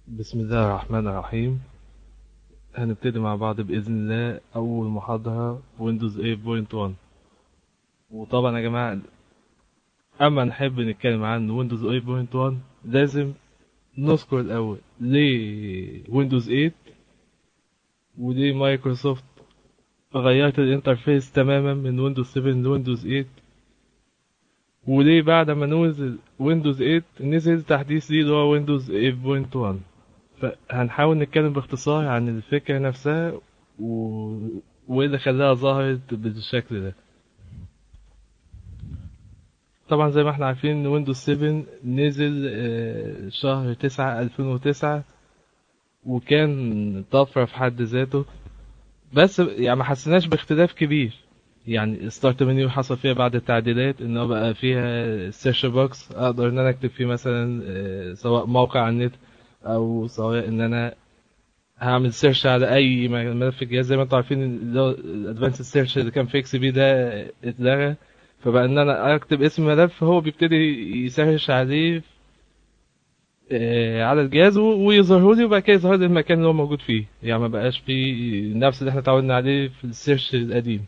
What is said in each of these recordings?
بسم الله الرحمن الرحيم هنبتدي مع بعض بإذن الله أول محاضرة ويندوز 8.1 وطبعا يا جماعة أما نحب نتكلم عن ويندوز 8.1 لازم نذكر الأول ليه ويندوز 8 وليه مايكروسوفت غيرت الانترفيس تماما من ويندوز 7 لويندوز 8 وليه بعد ما نزل ويندوز 8 نزل تحديث ليه اللي هو ويندوز 8.1 فهنحاول نتكلم باختصار عن الفكرة نفسها و... وايه اللي خلاها ظهرت بالشكل ده طبعا زي ما احنا عارفين ان ويندوز 7 نزل آه، شهر 9 2009 وكان طفرة في حد ذاته بس يعني ما حسيناش باختلاف كبير يعني ستارت منيو حصل فيها بعد التعديلات ان هو بقى فيها سيرش بوكس اقدر ان انا اكتب فيه مثلا آه، سواء موقع على النت او سواء ان انا هعمل سيرش على اي ملف في الجهاز زي ما انتم عارفين اللي هو الادفانس سيرش اللي كان في اكس بي ده اتلغى فبقى ان انا اكتب اسم ملف هو بيبتدي يسيرش عليه آه، على الجهاز و- ويظهره لي وبعد كده يظهر لي المكان اللي هو موجود فيه يعني ما بقاش فيه نفس اللي احنا اتعودنا عليه في السيرش القديم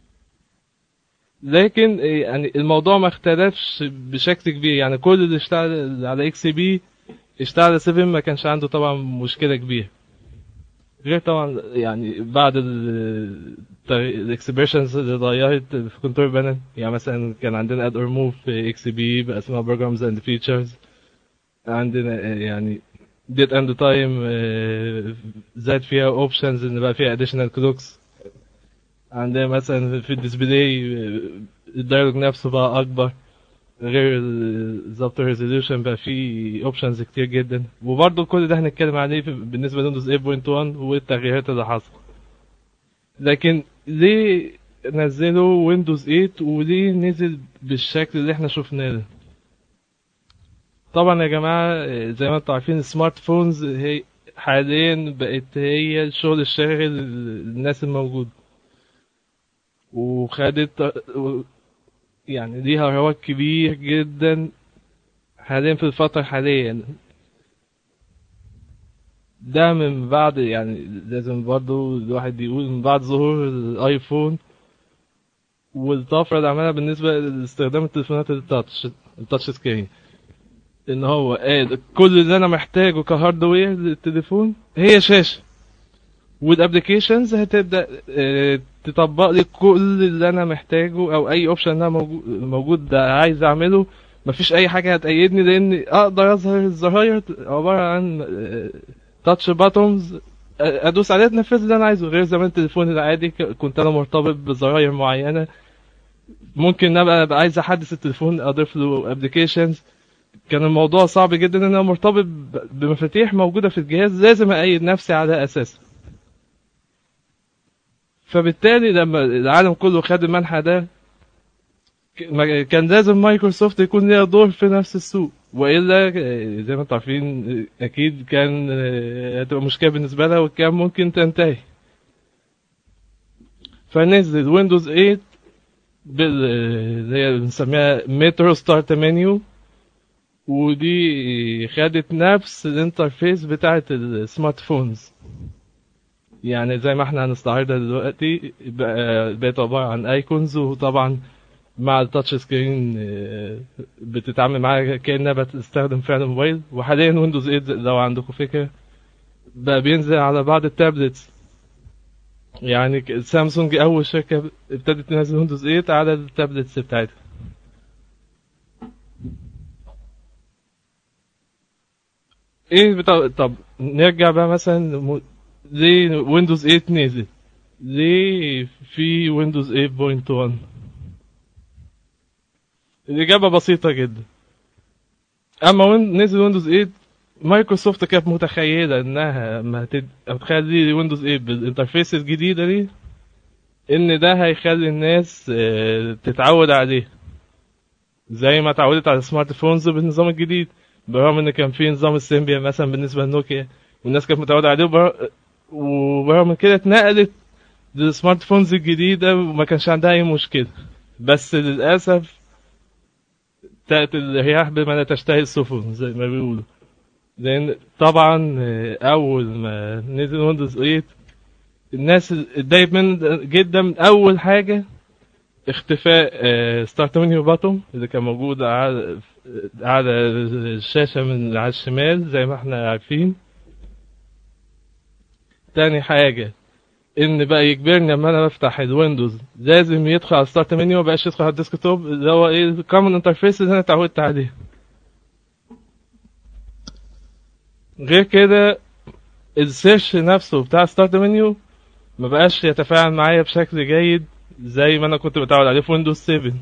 لكن آه، يعني الموضوع ما اختلفش بشكل كبير يعني كل اللي اشتغل على اكس بي اشتغل على 7 ما كانش عنده طبعا مشكلة كبيرة غير طبعا يعني بعد الاكسبريشنز اللي اتغيرت في كنترول بانل يعني مثلا كان عندنا اد اور موف في اكس بي بقى اسمها بروجرامز اند فيتشرز عندنا آه، يعني ديت اند تايم زاد فيها اوبشنز ان بقى فيها اديشنال كلوكس عندنا مثلا في الديسبلاي آه، الدايلوج نفسه بقى اكبر غير ظبط الريزوليوشن بقى فيه اوبشنز كتير جدا وبرضه كل ده هنتكلم عليه في- بالنسبه لويندوز 8.1 والتغييرات اللي حصلت لكن ليه نزلوا ويندوز 8 وليه نزل بالشكل اللي احنا شفناه ده طبعا يا جماعه آه، زي ما انتم عارفين السمارت فونز هي حاليا بقت هي الشغل الشاغل الناس الموجود وخدت يعني ليها رواج كبير جدا حاليا في الفترة حاليا ده من بعد يعني لازم برضو الواحد يقول من بعد ظهور الايفون والطفرة اللي عملها بالنسبة لاستخدام التليفونات التاتش التاتش سكرين ان هو قال كل اللي انا محتاجه كهاردوير للتليفون هي شاشة والابلكيشنز هتبدا آه، تطبق لي كل اللي انا محتاجه او اي اوبشن انا موجود موجود ده عايز اعمله مفيش اي حاجه هتأيدني لان اقدر اظهر الزراير عباره عن تاتش باتومز ادوس عليها تنفذ اللي انا عايزه غير زمان التليفون العادي ك- كنت انا مرتبط بزراير معينه ممكن ابقى أبقى عايز احدث التليفون اضيف له ابلكيشنز كان الموضوع صعب جدا ان انا مرتبط ب- بمفاتيح موجوده في الجهاز لازم اأيد نفسي على اساسها فبالتالي لما العالم كله خد المنحى ده ك- ما- كان لازم مايكروسوفت يكون ليها دور في نفس السوق والا آه، زي ما انتم عارفين آه، اكيد كان آه، هتبقى مشكله بالنسبه لها وكان ممكن تنتهي فنزل ويندوز 8 بال آه، اللي هي بنسميها مترو ستارت منيو ودي خدت نفس الانترفيس بتاعت السمارت فونز يعني زي ما احنا هنستعرضها دلوقتي بقى- بقت عبارة عن ايكونز وطبعا مع التاتش سكرين آه، بتتعامل معاها كأنها بتستخدم فعلا موبايل وحاليا ويندوز 8 لو عندكم فكرة بقى بينزل على بعض التابلتس يعني ك- سامسونج أول شركة ابتدت تنزل ويندوز 8 على التابلتس بتاعتها ايه بتا... طب نرجع بقى مثلا م... ليه ويندوز 8 نزل ليه في ويندوز 8.1 الإجابة بسيطة جدا أما وين نزل ويندوز 8 مايكروسوفت كانت متخيلة إنها ما هتد... هتخلي ويندوز 8 بالانترفيس الجديدة دي إن ده هيخلي الناس آه، تتعود عليه زي ما اتعودت على السمارت فونز بالنظام الجديد برغم ان كان في نظام السيمبيان مثلا بالنسبه لنوكيا والناس كانت متعوده عليه وبر- وبرغم من كده اتنقلت للسمارت فونز الجديده وما كانش عندها اي مشكله بس للاسف تأتي الرياح بما لا تشتهي السفن زي ما بيقولوا لان طبعا آه، اول ما نزل ويندوز 8 الناس اتضايقت من جدا من اول حاجه اختفاء ستارت منيو باتوم اللي كان موجود على على الشاشه من على الشمال زي ما احنا عارفين تاني حاجه ان بقى يجبرني لما انا بفتح الويندوز لازم يدخل على الستارت منيو ما بقاش يدخل على الديسكتوب اللي هو ايه الكومن انترفيس اللي انا اتعودت عليه غير كده السيرش نفسه بتاع ستارت منيو ما بقاش يتفاعل معايا بشكل جيد زي ما انا كنت متعود عليه في ويندوز 7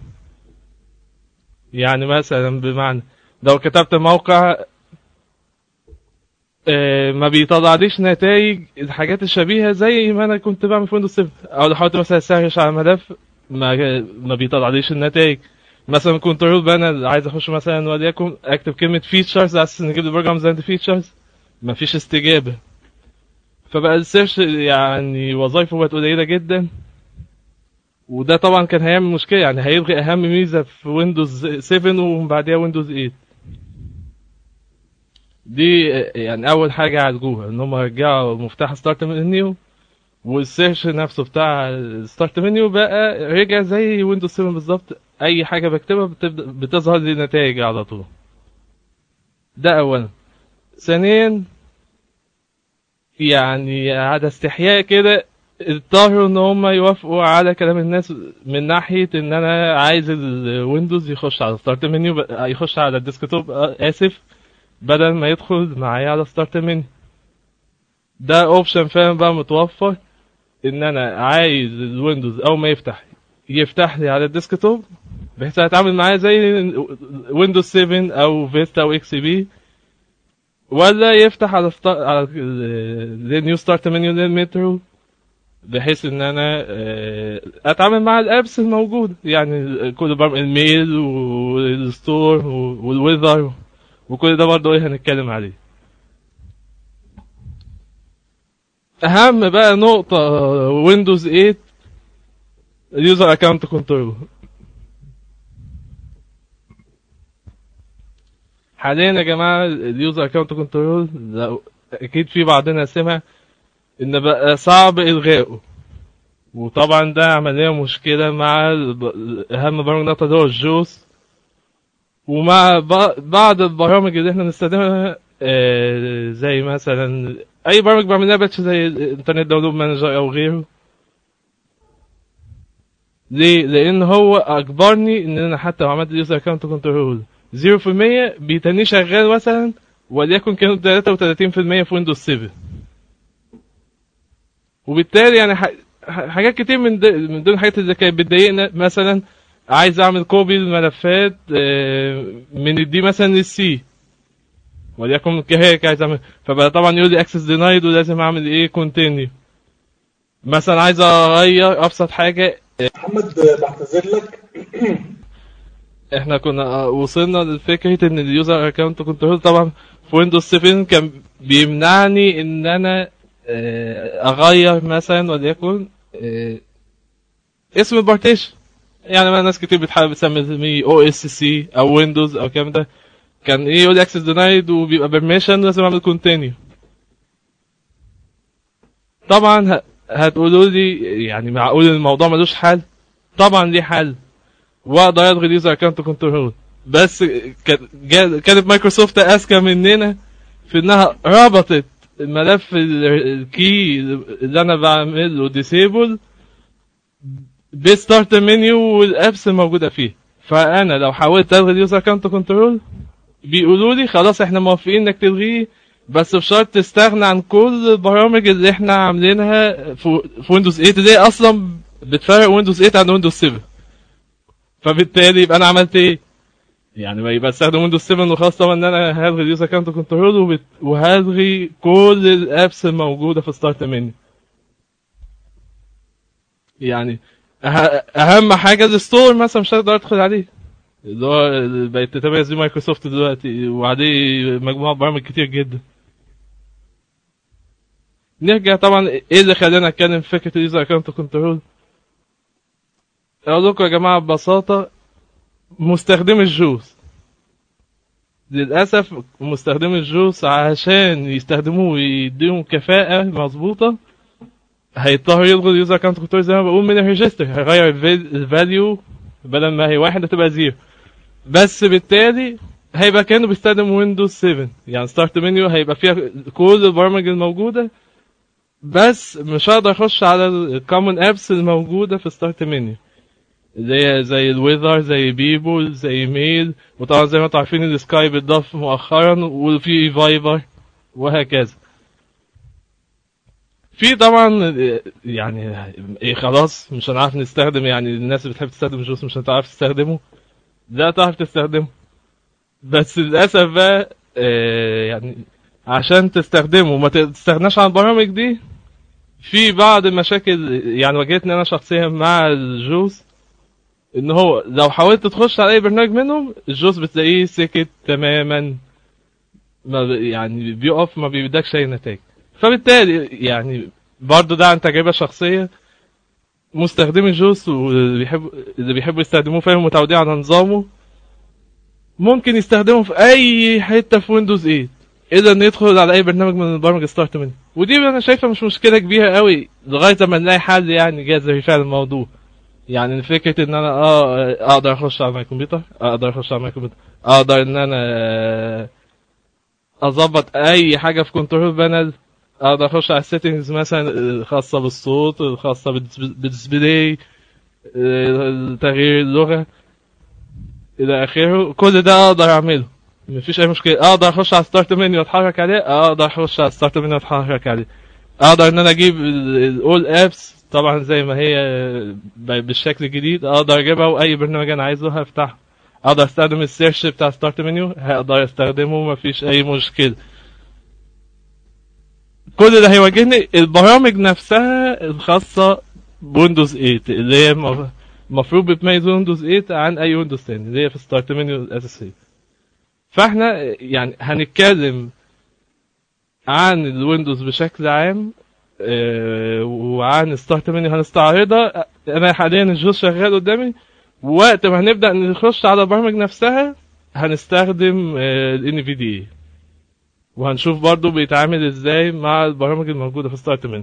يعني مثلا بمعنى لو كتبت موقع آه، ما بيطلعليش نتائج الحاجات الشبيهة زي ما انا كنت بعمل في ويندوز 7 او لو حاولت مثلا اسرش على ملف ما ما بيطلعليش النتائج مثلا كنترول بانل عايز اخش مثلا وليكن اكتب كلمة فيتشرز على اساس نجيب البروجرام زي فيتشرز مفيش استجابة فبقى السيرش يعني وظايفه بقت قليلة جدا وده طبعا كان هيعمل مشكلة يعني هيلغي أهم ميزة في ويندوز 7 ومن بعدها ويندوز 8 دي يعني أول حاجة عالجوها إن هم رجعوا مفتاح ستارت منيو والسيرش نفسه بتاع الستارت منيو بقى رجع زي ويندوز 7 بالظبط أي حاجة بكتبها بتبدأ بتظهر لي نتائج على طول ده أولا ثانيا يعني على استحياء كده اضطروا ان هم يوافقوا على كلام الناس من ناحية ان انا عايز الويندوز يخش على ستارت منيو يخش على الديسكتوب اسف بدل ما يدخل معايا على ستارت منيو ده اوبشن فعلا بقى متوفر ان انا عايز الويندوز اول ما يفتح يفتح لي على الديسكتوب بحيث اتعامل معاه زي ويندوز 7 او فيستا او اكس بي ولا يفتح على ستار على نيو ستارت منيو للمترو بحيث ان انا آه، اتعامل مع الابس الموجوده يعني كل برامج الميل والستور والويذر وكل ده برضه ايه هنتكلم عليه اهم بقى نقطه ويندوز 8 اليوزر اكونت كنترول حاليا يا جماعه اليوزر اكونت كنترول اكيد في بعضنا سمع ان بقى صعب الغائه وطبعا ده عملية مشكلة مع اهم برامج نقطة اللي هو الجوس ومع بعض البرامج اللي احنا بنستخدمها آه، زي مثلا اي برامج بعملها باتش زي الانترنت داونلود مانجر او غيره ليه؟ لان هو اجبرني ان انا حتى لو عملت يوزر اكونت كنترول 0% بيتني شغال مثلا وليكن كانوا 33% في ويندوز 7 وبالتالي يعني حاجات كتير من من ضمن الحاجات اللي كانت بتضايقنا مثلا عايز اعمل كوبي الملفات آه، من الدي مثلا للسي وليكن كهيك عايز اعمل فبقى طبعا يقول لي اكسس دينايد ولازم اعمل ايه كونتينيو مثلا عايز اغير ابسط حاجه محمد بعتذر لك احنا كنا وصلنا لفكره ان اليوزر اكونت كنترول طبعا في ويندوز 7 كان بيمنعني ان انا آه، اغير مثلا وليكن آه، اسم البارتيشن يعني ما ناس كتير بتحاول بتسمي او اس سي او ويندوز او الكلام ده كان ايه يقول اكسس دينايد وبيبقى بيرميشن لازم اعمل كونتينيو طبعا هتقولوا لي يعني معقول الموضوع ملوش حل طبعا ليه حل واقدر الغي اليوزر اكونت كنترول بس كانت مايكروسوفت اذكى مننا في انها ربطت الملف الكي اللي انا بعمله ديسيبل بستارت منيو والابس الموجوده فيه فانا لو حاولت الغي اليوزر اكونت كنترول بيقولوا لي خلاص احنا موافقين انك تلغيه بس بشرط تستغنى عن كل البرامج اللي احنا عاملينها في ويندوز 8 اللي اصلا بتفرق ويندوز 8 عن ويندوز 7 فبالتالي يبقى انا عملت ايه يعني ما يبقى استخدم ويندوز 7 وخلاص طبعا ان انا هلغي اليوزر اكونت كنترول وهلغي كل الابس الموجوده في ستارت مني يعني اهم حاجه الستور مثلا مش هقدر ادخل عليه اللي هو بقت تتميز بيه مايكروسوفت دلوقتي وعليه مجموعه برامج كتير جدا نرجع طبعا ايه اللي خلاني اتكلم في فكره اليوزر اكونت كنترول اقول لكم يا جماعه ببساطه مستخدم الجوز للأسف مستخدمي الجوس عشان يستخدموه ويديهم كفاءة مظبوطة هيضطر يلغوا اليوزر اكونت كنترول زي ما بقول من الريجستر هيغير الفاليو بدل ما هي واحد هتبقى زيرو بس بالتالي هيبقى كانه بيستخدم ويندوز 7 يعني ستارت منيو هيبقى فيها كل البرامج الموجودة بس مش هقدر اخش على الكومن ابس الموجودة في ستارت منيو زي زي الويذر زي بيبول زي ميل وطبعا زي ما انتم عارفين السكايب اتضاف مؤخرا وفي فايبر وهكذا في طبعا يعني إيه خلاص مش هنعرف نستخدم يعني الناس اللي بتحب تستخدم جوس مش هتعرف تستخدمه لا تعرف تستخدمه بس للاسف بقى آه، يعني عشان تستخدمه وما تستغناش عن البرامج دي في بعض المشاكل يعني واجهتني انا شخصيا مع الجوس ان هو لو حاولت تخش على اي برنامج منهم الجوس بتلاقيه سكت تماما ما ب- يعني بيقف ما بيدكش اي نتائج فبالتالي يعني برضه ده عن تجربه شخصيه مستخدمي الجوس واللي بيحب اللي بيحبوا يستخدموه فاهم متعودين على نظامه ممكن يستخدمه في اي حته في ويندوز 8 اذا ان يدخل على اي برنامج من البرامج ستارت منه ودي انا شايفها مش مشكله كبيره قوي لغايه ما نلاقي حل يعني جاذب فعلا الموضوع يعني فكره ان انا اه اقدر اخش على ماي كمبيوتر اقدر اخش على ماي كمبيوتر اقدر ان انا آه، اظبط اي حاجه في كنترول بانل اقدر اخش على السيتنجز مثلا الخاصه بالصوت الخاصه بالديسب- بالديسبلاي آه، تغيير اللغه الى اخره كل ده اقدر اعمله مفيش اي مشكله اقدر اخش على ستارت منيو واتحرك عليه اقدر اخش على ستارت منيو واتحرك عليه اقدر ان انا اجيب الاول ابس طبعا زي ما هي ب- بالشكل الجديد اقدر اجيبها واي برنامج انا عايزه هفتحه اقدر استخدم السيرش بتاع ستارت منيو هقدر استخدمه مفيش اي مشكله كل ده هيواجهني البرامج نفسها الخاصه بويندوز 8 اللي هي م- المفروض بتميز ويندوز 8 عن اي ويندوز تاني اللي هي في ستارت منيو الاساسيه فاحنا يعني هنتكلم عن الويندوز بشكل عام آه، وعن ستارت منيو هنستعرضها انا حاليا الجوز شغال قدامي وقت ما هنبدا نخش على البرامج نفسها هنستخدم ال NVDA وهنشوف برضو بيتعامل ازاي مع البرامج الموجودة في ستارت منيو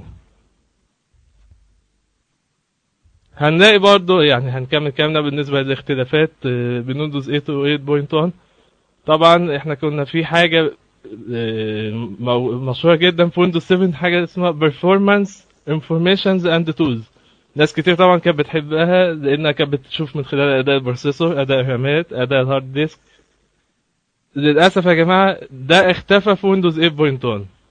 هنلاقي برضو يعني هنكمل كلامنا بالنسبة للاختلافات آه، بين ويندوز 8 و 8.1 طبعا احنا كنا في حاجة آه، مو- مشهورة جدا في ويندوز 7 حاجة اسمها performance informations and tools ناس كتير طبعا كانت بتحبها لانها كانت بتشوف من خلال اداء البروسيسور اداء الرامات اداء الهارد ديسك للاسف يا جماعه ده اختفى في ويندوز 8.1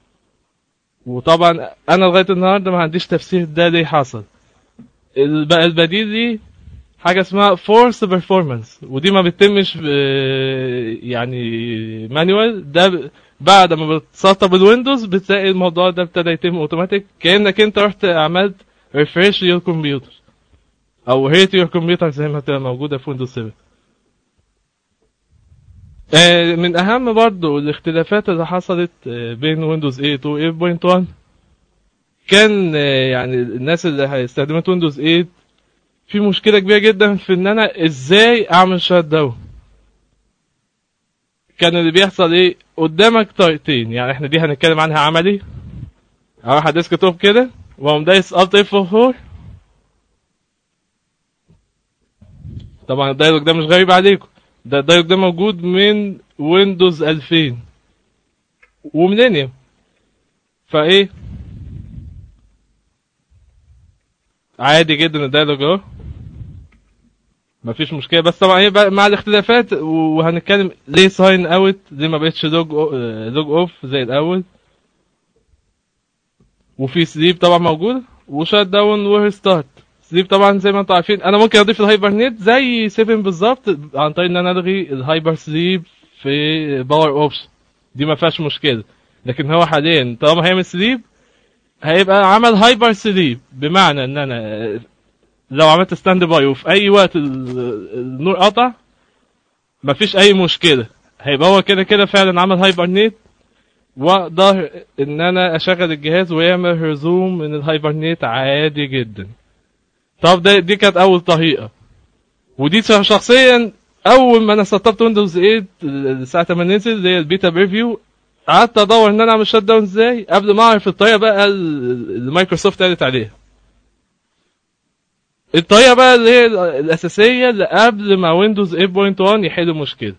وطبعا انا لغايه النهارده ما عنديش تفسير ده ليه حصل الب- البديل دي حاجه اسمها فورس بيرفورمانس ودي ما بتتمش ب- يعني مانوال ده ب- بعد ما بتسطب الويندوز بتلاقي الموضوع ده ابتدى يتم اوتوماتيك كانك انت رحت عملت ريفريش يور كمبيوتر او هيت يور كمبيوتر زي ما هتبقى موجوده في ويندوز 7 آه، من اهم برضو الاختلافات اللي حصلت آه، بين ويندوز 8 و 8.1 كان آه، يعني الناس اللي استخدمت ويندوز 8 في مشكله كبيره جدا في ان انا ازاي اعمل شات داون كان اللي بيحصل ايه قدامك طريقتين يعني احنا دي هنتكلم عنها عملي اروح على ديسك توب كده واقوم دايس الت اف 4 طبعا الدايلوج ده مش غريب عليكم ده الدايلوج ده موجود من ويندوز 2000 وميلينيوم فايه عادي جدا الدايلوج اهو مفيش مشكله بس طبعا ايه بقى مع الاختلافات وهنتكلم ليه ساين اوت ليه ما بقتش لوج لوج اوف زي الاول وفي سليب طبعا موجود وشات داون وريستارت سليب طبعا زي ما انتم عارفين انا ممكن اضيف الهايبر نت زي 7 بالظبط عن طريق ان انا الغي الهايبر سليب في باور اوبشن دي ما فيهاش مشكله لكن هو حاليا طالما هيعمل سليب هيبقى عمل هايبر سليب بمعنى ان انا لو عملت ستاند باي وفي اي وقت ال- النور قطع مفيش اي مشكله هيبقى هو كده كده فعلا عمل هايبر نت واقدر ان انا اشغل الجهاز ويعمل رزوم من الهايبر نت عادي جدا طب ده دي كانت اول طريقه ودي شخصيا اول ما انا سطبت ويندوز 8 ساعه ما نزل اللي هي البيتا بريفيو قعدت ادور ان انا اعمل شات داون ازاي قبل ما اعرف الطريقه بقى اللي مايكروسوفت قالت عليها الطريقه بقى اللي هي الاساسيه اللي قبل ما ويندوز 8.1 يحل المشكله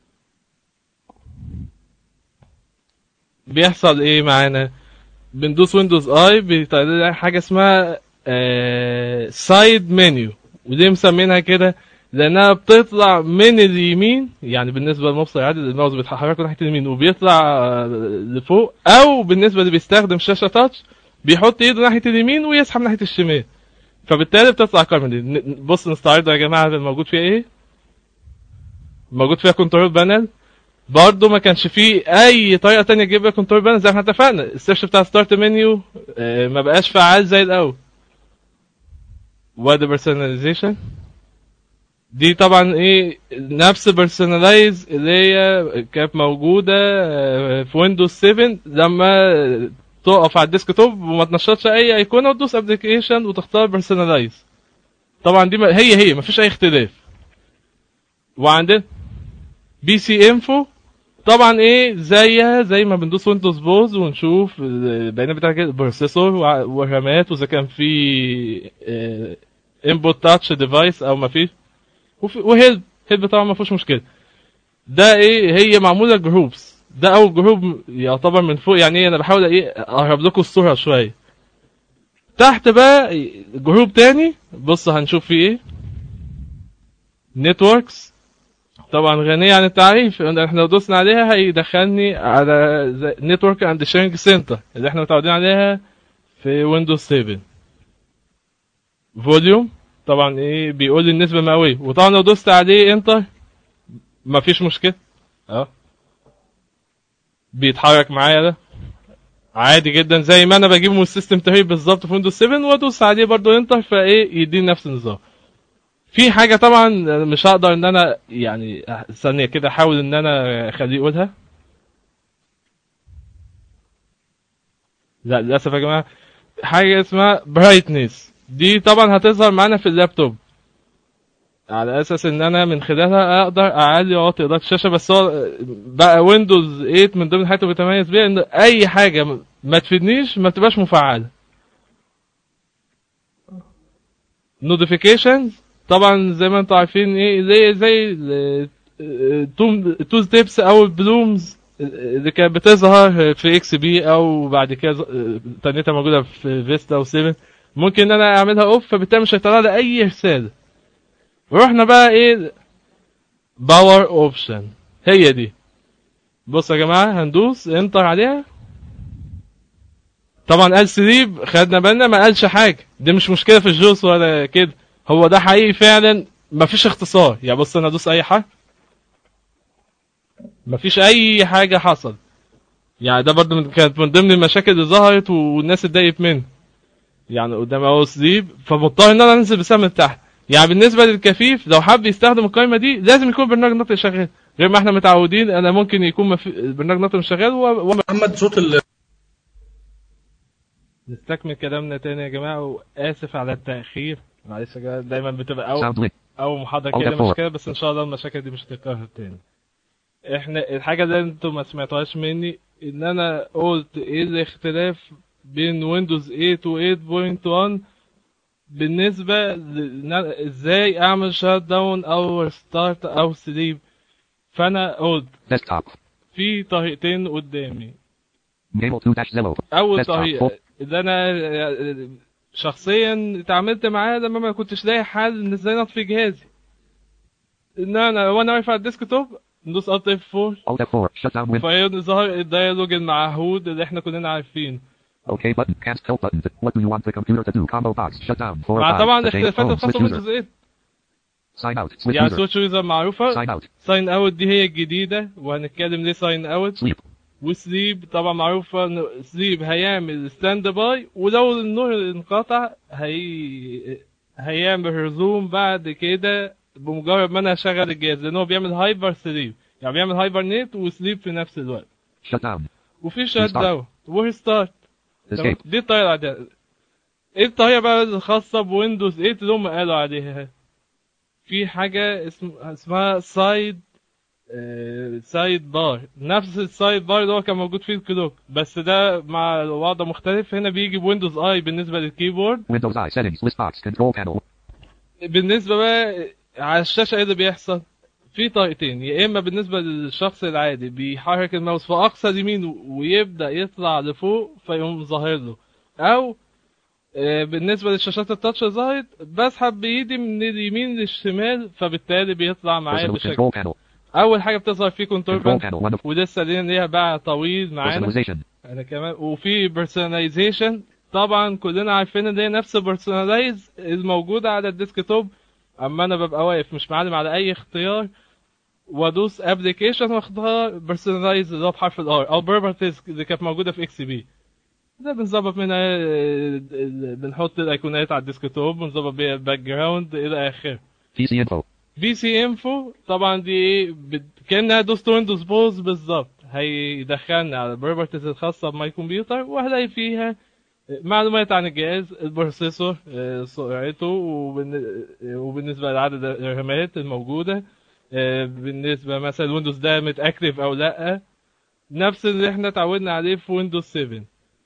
بيحصل ايه معانا بندوس ويندوز اي بيطلع لنا حاجه اسمها سايد منيو ودي مسمينها كده لانها بتطلع من اليمين يعني بالنسبه للمبصر العادي الماوس بيتحرك ناحيه اليمين وبيطلع آه، لفوق او بالنسبه اللي بيستخدم شاشه تاتش بيحط ايده ناحيه اليمين ويسحب ناحيه الشمال فبالتالي بتطلع القائمه دي ن- بص نستعرض يا جماعه الموجود فيها ايه موجود فيها كنترول بانل برضه ما كانش فيه اي طريقه تانية تجيب بيها كنترول بانل زي ما احنا اتفقنا السيرش بتاع ستارت منيو ما بقاش فعال زي الاول وادي بيرسوناليزيشن دي طبعا ايه نفس بيرسوناليز اللي هي كانت موجوده آه، في ويندوز 7 لما تقف على الديسك توب وما تنشطش اي ايقونه وتدوس ابلكيشن وتختار بيرسوناليز طبعا دي ما- هي هي مفيش اي اختلاف وعندنا بي سي انفو طبعا ايه زيها زي ما بندوس ويندوز بوز ونشوف البيانات بتاعت البروسيسور وع- والرامات واذا كان في انبوت تاتش ديفايس او ما فيش وفي- وهيلب هيلب طبعا ما فيهوش مشكله ده ايه هي معموله جروبس ده اول جروب يعتبر من فوق يعني ايه انا بحاول ايه اقرب لكم الصوره شويه تحت بقى جروب تاني بص هنشوف فيه ايه نتوركس طبعا غنية عن التعريف احنا لو دوسنا عليها هيدخلني على نتورك اند شيرنج سنتر اللي احنا متعودين عليها في ويندوز 7 فوليوم طبعا ايه بيقول لي النسبة المئوية وطبعا لو دوست عليه انتر مفيش مشكلة اه بيتحرك معايا ده عادي جدا زي ما انا بجيبه من السيستم تهيب بالظبط في ويندوز 7 وادوس عليه برضو انتر فايه يديني نفس النظام في حاجة طبعا مش هقدر ان انا يعني ثانية كده احاول ان انا اخليه يقولها لا للاسف يا جماعة حاجة اسمها برايتنس دي طبعا هتظهر معانا في اللابتوب على اساس ان انا من خلالها اقدر اعلي واطي اضاءة الشاشة بس هو بقى ويندوز 8 من ضمن الحاجات اللي بيتميز بيها ان اي حاجة ما تفيدنيش ما بتبقاش مفعلة نوتيفيكيشنز طبعا زي ما انتم عارفين ايه زي زي تو ستيبس او البلومز اللي كانت بتظهر في اكس بي او بعد كده ز- تانيتها موجوده في فيستا و7 ممكن ان انا اعملها اوف فبالتالي مش هيطلع لي اي رساله ورحنا بقى ايه باور اوبشن هي دي بص يا جماعه هندوس انتر عليها طبعا قال سليب خدنا بالنا ما قالش حاجه دي مش مشكله في الجوس ولا كده هو ده حقيقي فعلا مفيش اختصار يعني بص انا ادوس اي حاجه مفيش اي حاجه حصل يعني ده برضه من- كانت من ضمن المشاكل اللي ظهرت والناس اتضايقت منها يعني قدام اهو سليب فمضطر ان انا انزل بسهم من تحت يعني بالنسبه للكفيف لو حب يستخدم القائمه دي لازم يكون برنامج نطق شغال غير ما احنا متعودين انا ممكن يكون مف... برنامج نطق مش شغال و... و... محمد صوت ال نستكمل كلامنا تاني يا جماعه واسف على التاخير معلش يا جماعه دايما بتبقى أول Sound link. او محاضره أو كده دفور. مشكله بس ان شاء الله المشاكل دي مش هتتكرر تاني احنا الحاجه اللي انتم ما سمعتوهاش مني ان انا قلت ايه الاختلاف بين ويندوز 8 و 8.1 بالنسبه ل- ازاي اعمل شات داون او ستارت او سليب فانا قلت Desktop. في طريقتين قدامي Gable 2 dash Zello. اول Desktop. طريقه Full. اللي انا شخصيا اتعاملت معاه لما ما كنتش لاقي حل ان ازاي اطفي جهازي ان انا وانا واقف على الديسك توب ندوس الت اف 4 Alt F4. Shut down Win. فيظهر الديالوج المعهود اللي احنا كلنا عارفينه OK button. Cast help buttons. What do you want the computer to do? Combo box. Shut down. 4 مع 5. طبعا The change الاختلافات phone. الخاصه Switch user. بويندوز 8 Sign out. Switch يعني user. سويتش يوزر معروفه Sign out. ساين اوت دي هي الجديده وهنتكلم ليه ساين اوت Sleep. وسليب طبعا معروفه ان سليب هيعمل ستاند باي ولو النور انقطع هي هيعمل رزوم بعد كده بمجرد ما انا هشغل الجهاز لان هو بيعمل هايبر سليب يعني بيعمل هايبر نت وسليب في نفس الوقت Shut down. وفي شات Restart. داون وريستارت Escape. دي الطريقه العاديه ايه الطريقه بقى الخاصه بويندوز 8 اللي هم قالوا عليها في حاجه اسم اسمها سايد سايد بار نفس السايد بار اللي هو كان موجود فيه الكلوك بس ده مع وضع مختلف هنا بيجي بويندوز اي بالنسبه للكيبورد Windows I settings list box control panel. بالنسبه بقى على الشاشه ايه اللي بيحصل في طريقتين يا اما بالنسبه للشخص العادي بيحرك الماوس في اقصى اليمين ويبدا يطلع لفوق فيقوم ظاهر له او آه، بالنسبه للشاشات التاتش ظهرت بسحب بايدي من اليمين للشمال فبالتالي بيطلع معايا Personal بشكل control panel. اول حاجه بتظهر فيه كنترول Control بان panel. One of ولسه لينا ليها باع طويل معانا personalization. انا كمان وفي بيرسوناليزيشن طبعا كلنا عارفين ان هي نفس البيرسوناليز الموجوده على الديسك توب اما انا ببقى واقف مش معلم على اي اختيار وادوس ابلكيشن واختار بيرسوناليز اللي هو بحرف الار او بروبرتيز اللي كانت موجوده في اكس بي ده بنظبط منها آه، ال- بنحط الايقونات على الديسك توب بنظبط بيها الباك جراوند الى اخره PC info. بي سي انفو طبعا دي ايه بت... كانها دوست ويندوز بوز بالظبط هيدخلنا على البروبرتيز الخاصه بماي كمبيوتر وهلاقي فيها معلومات عن الجهاز البروسيسور آه، سرعته وبالن- وبالنسبه لعدد الرامات الموجوده آه، بالنسبه مثلا الويندوز ده متاكتف او لا نفس اللي احنا اتعودنا عليه في ويندوز 7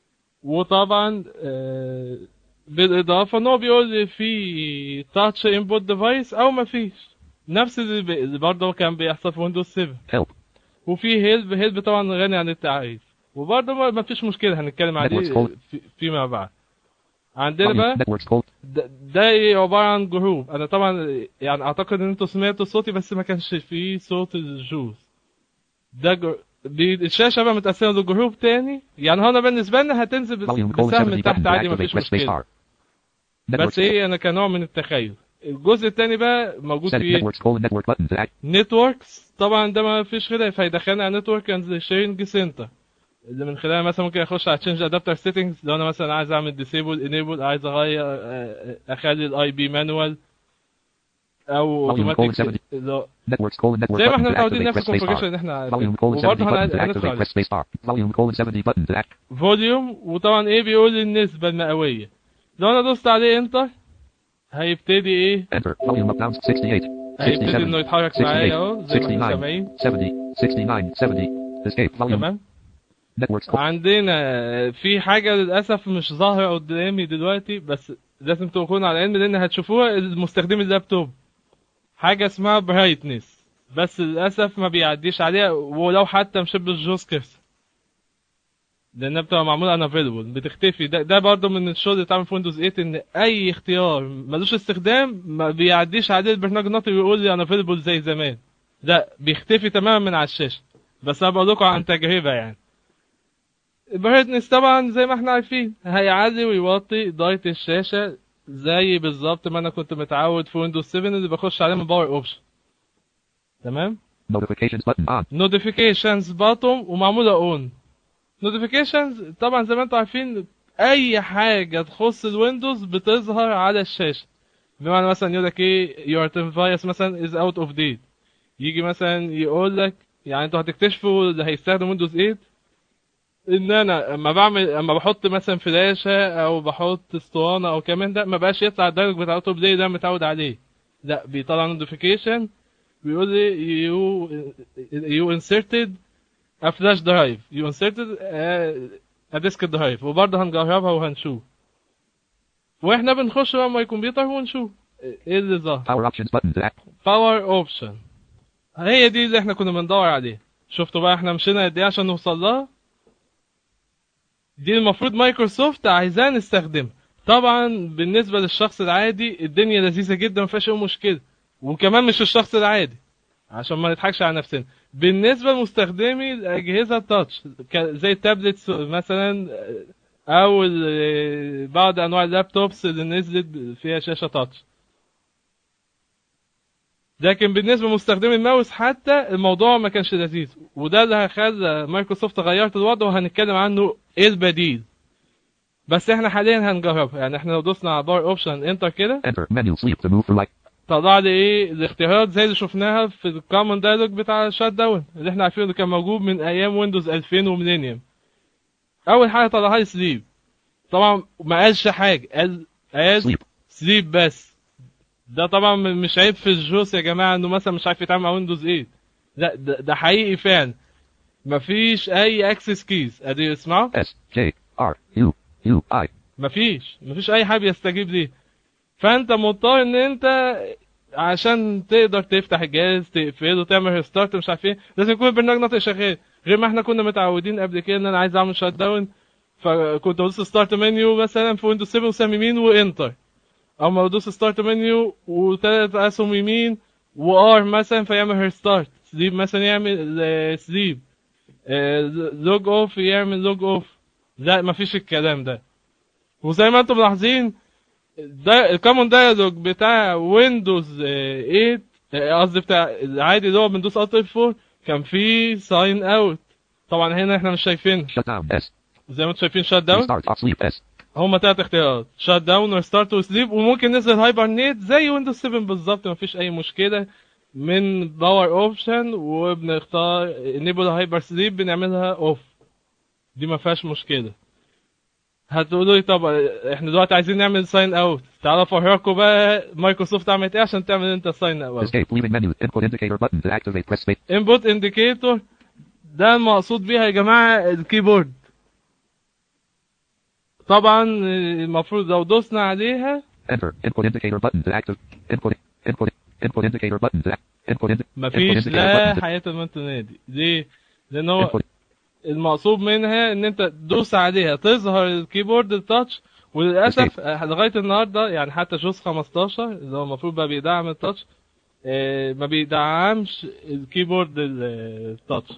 وطبعا آه، بالاضافه ان هو بيقول لي في تاتش انبوت ديفايس او ما فيش نفس اللي ب- اللي برضه كان بيحصل في ويندوز 7 Help. وفي هيلب هيلب طبعا غني عن التعريف وبرضه ما ما فيش مشكله هنتكلم عليه Networks call. في- فيما بعد عندنا Volume. بقى Networks call. ده, ده إيه عباره عن جروب انا طبعا يعني اعتقد ان انتوا سمعتوا صوتي بس ما كانش فيه صوت الجوز ده جر... دي الشاشه بقى متقسمه لجروب تاني يعني هنا بالنسبه لنا هتنزل بس- Volume colon بسهم 70 من button تحت to عادي ما activate فيش press space مشكله bar. Networks. بس ايه انا كنوع من التخيل الجزء التاني بقى موجود Set فيه networks colon network button to act. نتوركس طبعا ده ما فيش خلاف هيدخلنا على نتورك اند شيرنج سنتر اللي من خلالها مثلا ممكن اخش على تشينج ادابتر سيتنجز لو انا مثلا عايز اعمل ديسيبل انيبل عايز اغير آه، اخلي الاي بي مانوال او Volume colon اوتوماتيك 70. Networks colon network زي ما button احنا to متعودين activate نفس press space الكونفجريشن bar. اللي احنا عارفينه Volume colon 70 وبرضه button to هن- activate هندخل press space bar. Volume colon 70 button to act. فوليوم وطبعا ايه بيقول لي النسبة المئوية لو انا دوست عليه انتر هيبتدي ايه Enter. Volume up down 68. هيبتدي انه 67. يتحرك معايا 68. اهو زي ما احنا 69. سامعين 70. 69. 70. Escape. Volume. تمام Networks call. عندنا في حاجة للأسف مش ظاهرة قدامي دلوقتي بس لازم تكونوا على علم لأن هتشوفوها المستخدم اللابتوب حاجة اسمها برايتنس بس للأسف ما بيعديش عليها ولو حتى مشبه الجوز كيرسر لأنها بتبقى معمولة انافيلبل بتختفي ده, ده برضه من الشغل اللي اتعمل في ويندوز 8 إن أي اختيار ملوش استخدام ما بيعديش عليه البرنامج الناطق ويقول لي انافيلبل زي زمان لا بيختفي تماما من على الشاشة بس أنا بقول لكم عن تجربة يعني البرايتنس طبعا زي ما احنا عارفين هيعلي ويوطي إضاءة الشاشة زي بالظبط ما انا كنت متعود في ويندوز 7 اللي بخش عليه من باور اوبشن تمام Notifications button on. نوتيفيكيشنز باتوم ومعموله اون نوتيفيكيشنز طبعا زي ما انتم عارفين اي حاجه تخص الويندوز بتظهر على الشاشه بمعنى مثلا يقول لك ايه your device مثلا is out of date يجي مثلا يقول لك يعني انتوا هتكتشفوا اللي هيستخدم ويندوز 8 ان انا اما بعمل اما بحط مثلا فلاشه او بحط اسطوانه او كمان ده ما بقاش يطلع الدرج بتاع اوتو بلاي ده متعود عليه لا بيطلع نوتيفيكيشن بيقول لي you you inserted a flash drive you inserted a, a disk drive وبرضه هنجربها وهنشوف واحنا بنخش بقى ماي كمبيوتر ونشوف ايه اللي ظهر Power options button to act. باور اوبشن هي دي اللي احنا كنا بندور عليها شفتوا بقى احنا مشينا قد ايه عشان نوصل لها دي المفروض مايكروسوفت عايزاه نستخدمها طبعا بالنسبه للشخص العادي الدنيا لذيذه جدا ما فيهاش اي مشكله وكمان مش الشخص العادي عشان ما نضحكش على نفسنا بالنسبه لمستخدمي الاجهزه التاتش ك- زي التابلتس مثلا او ال- بعض انواع اللابتوبس اللي نزلت فيها شاشه تاتش لكن بالنسبه لمستخدمي الماوس حتى الموضوع ما كانش لذيذ وده اللي خلى مايكروسوفت غيرت الوضع وهنتكلم عنه ايه البديل بس احنا حاليا هنجربها يعني احنا لو دوسنا على باور اوبشن انتر كده Enter. Menu sleep to move through light. طلع لي ايه الاختيارات زي اللي شفناها في الكومن دايلوج بتاع الشات داون اللي احنا عارفينه اللي كان موجود من ايام ويندوز 2000 وميلينيوم اول حاجه طلعها لي سليب طبعا ما قالش حاجه قال قال Sleep. سليب بس ده طبعا م- مش عيب في الجوس يا جماعه انه مثلا مش عارف يتعامل مع ويندوز 8 لا ده, ده حقيقي فعلا مفيش اي اكسس كيز ادي اسمعوا S J R U U I. مفيش مفيش اي حد يستجيب ليه فانت مضطر ان انت عشان تقدر تفتح الجهاز تقفله تعمل ريستارت مش عارف ايه لازم يكون البرنامج ناطق شغال غير ما احنا كنا متعودين قبل كده ان انا عايز اعمل شات داون فكنت بدوس ستارت منيو مثلا في ويندوز 7 وسهم يمين وانتر او ما بدوس ستارت منيو وثلاث اسهم يمين وار مثلا فيعمل ريستارت سليب مثلا يعمل سليب لوج اوف يعمل لوج اوف لا مفيش الكلام ده وزي ما انتم ملاحظين ده الكومن دايالوج بتاع ويندوز 8 آه، قصدي بتاع العادي اللي هو ويندوز الت 4 كان فيه ساين اوت طبعا هنا احنا مش شايفين Shut down. S. زي ما انتم شايفين شات داون Restart off sleep. S. هما تلات اختيارات شات داون وريستارت وسليب وممكن ننزل هايبرنيت زي ويندوز 7 بالظبط مفيش اي مشكله من باور اوبشن وبنختار انيبل هايبر سليب بنعملها اوف دي ما فيهاش مشكله هتقولوا لي طب احنا دلوقتي عايزين نعمل ساين اوت تعالوا افرجكم بقى مايكروسوفت عملت ايه عشان تعمل انت ساين اوت Escape leaving menu. Input indicator button to activate. Press space. انبوت انديكيتور ده المقصود بيها يا جماعه الكيبورد طبعا المفروض لو دوسنا عليها Enter. Input indicator button to active. Input. Input. Input indicator button to act. Input. Indi- input مفيش indicator لا button to حياة ما تنادي ليه؟ لأن هو input. المقصود منها إن أنت تدوس عليها تظهر الكيبورد التاتش وللأسف آه، لغاية النهاردة يعني حتى جوز 15 اللي هو المفروض بقى بيدعم التاتش آه، ما بيدعمش الكيبورد ال- التاتش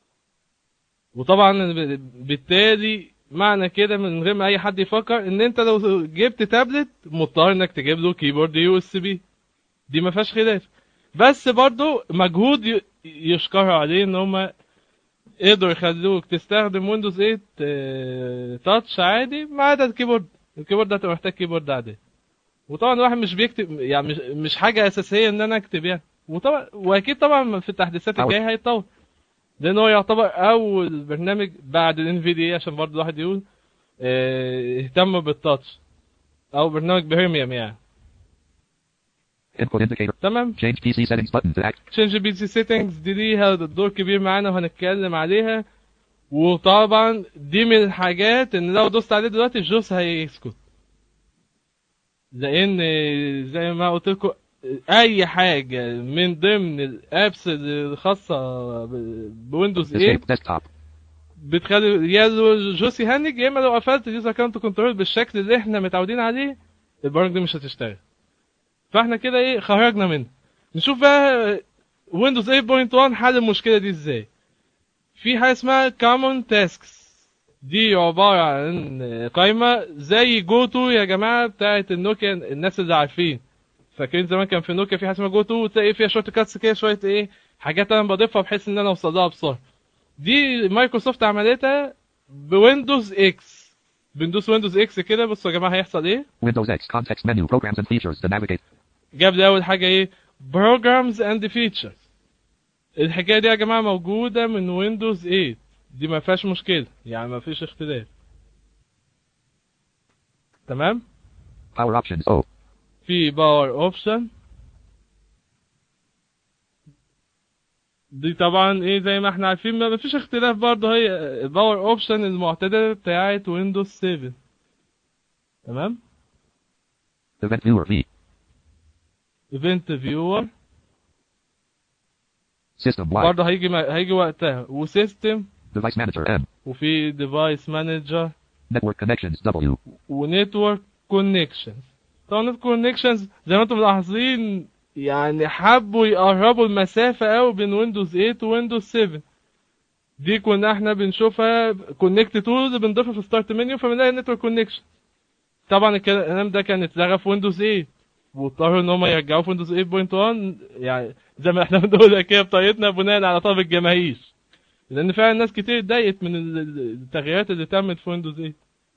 وطبعا ب- بالتالي معنى كده من غير ما اي حد يفكر ان انت لو جبت تابلت مضطر انك تجيب له كيبورد يو اس بي دي ما فيهاش خلاف بس برضو مجهود ي- يشكروا عليه ان هم قدروا يخلوك تستخدم ويندوز 8 آه، تاتش عادي ما عدا الكيبورد الكيبورد ده هتبقى محتاج كيبورد عادي وطبعا الواحد مش بيكتب يعني مش, مش حاجه اساسيه ان انا اكتب يعني وطبعا واكيد طبعا في التحديثات أول. الجايه هيتطور لان هو يعتبر اول برنامج بعد الانفيديا عشان برضه الواحد يقول آه، اهتم بالتاتش او برنامج بريميوم يعني Input indicator. تمام Change PC settings button to act. تشينج بي سي سيتنجز دي ليها دور كبير معانا وهنتكلم عليها وطبعا دي من الحاجات ان لو دوست عليه دلوقتي الجوس هيسكت لان زي ما قلت لكم اي حاجه من ضمن الابس الخاصه ب- بويندوز 8 Escape desktop. بتخلي يا لو جوس يهنج يا اما لو قفلت اليوزر اكونت كنترول بالشكل اللي احنا متعودين عليه البرامج دي مش هتشتغل فاحنا كده ايه خرجنا منه نشوف بقى ويندوز 8.1 حل المشكله دي ازاي في حاجه اسمها كومن تاسكس دي عباره عن قائمه زي جوتو يا جماعه بتاعت النوكيا الناس اللي عارفين فاكرين زمان كان في نوكيا في حاجه اسمها جوتو وتلاقي فيها شورت كاتس كده شويه ايه حاجات انا بضيفها بحيث ان انا اوصل لها بسرعه دي مايكروسوفت عملتها بويندوز اكس بندوس ويندوز اكس كده بصوا يا جماعه هيحصل ايه Windows X context menu programs and features to navigate. جاب لي اول حاجه ايه programs and features الحكايه دي يا جماعه موجوده من ويندوز 8 دي ما فيهاش مشكله يعني ما فيش اختلاف تمام Power options. O. في باور اوبشن دي طبعا ايه زي ما احنا عارفين ما فيش اختلاف برضه هي الباور اوبشن المعتدله بتاعت ويندوز 7 تمام Event viewer V. ايفنت فيور System Y. برضه هيجي هيجي وقتها وسيستم Device manager M. وفي ديفايس مانجر Network connections W. ونتورك كونكشنز طبعا نتورك كونكشنز زي ما انتم ملاحظين يعني حبوا يقربوا المسافة قوي بين ويندوز 8 وويندوز 7 دي كنا احنا بنشوفها كونكت تولز بنضيفها في ستارت منيو فبنلاقي نتورك كونكشن طبعا الكلام ده كان اتلغى في ويندوز 8 واضطروا ان هم يرجعوه في ويندوز 8.1 يعني زي ما احنا بنقول كده بطريقتنا بناء على طلب الجماهير لان فعلا ناس كتير اتضايقت من ال- ال- التغييرات اللي تمت في ويندوز 8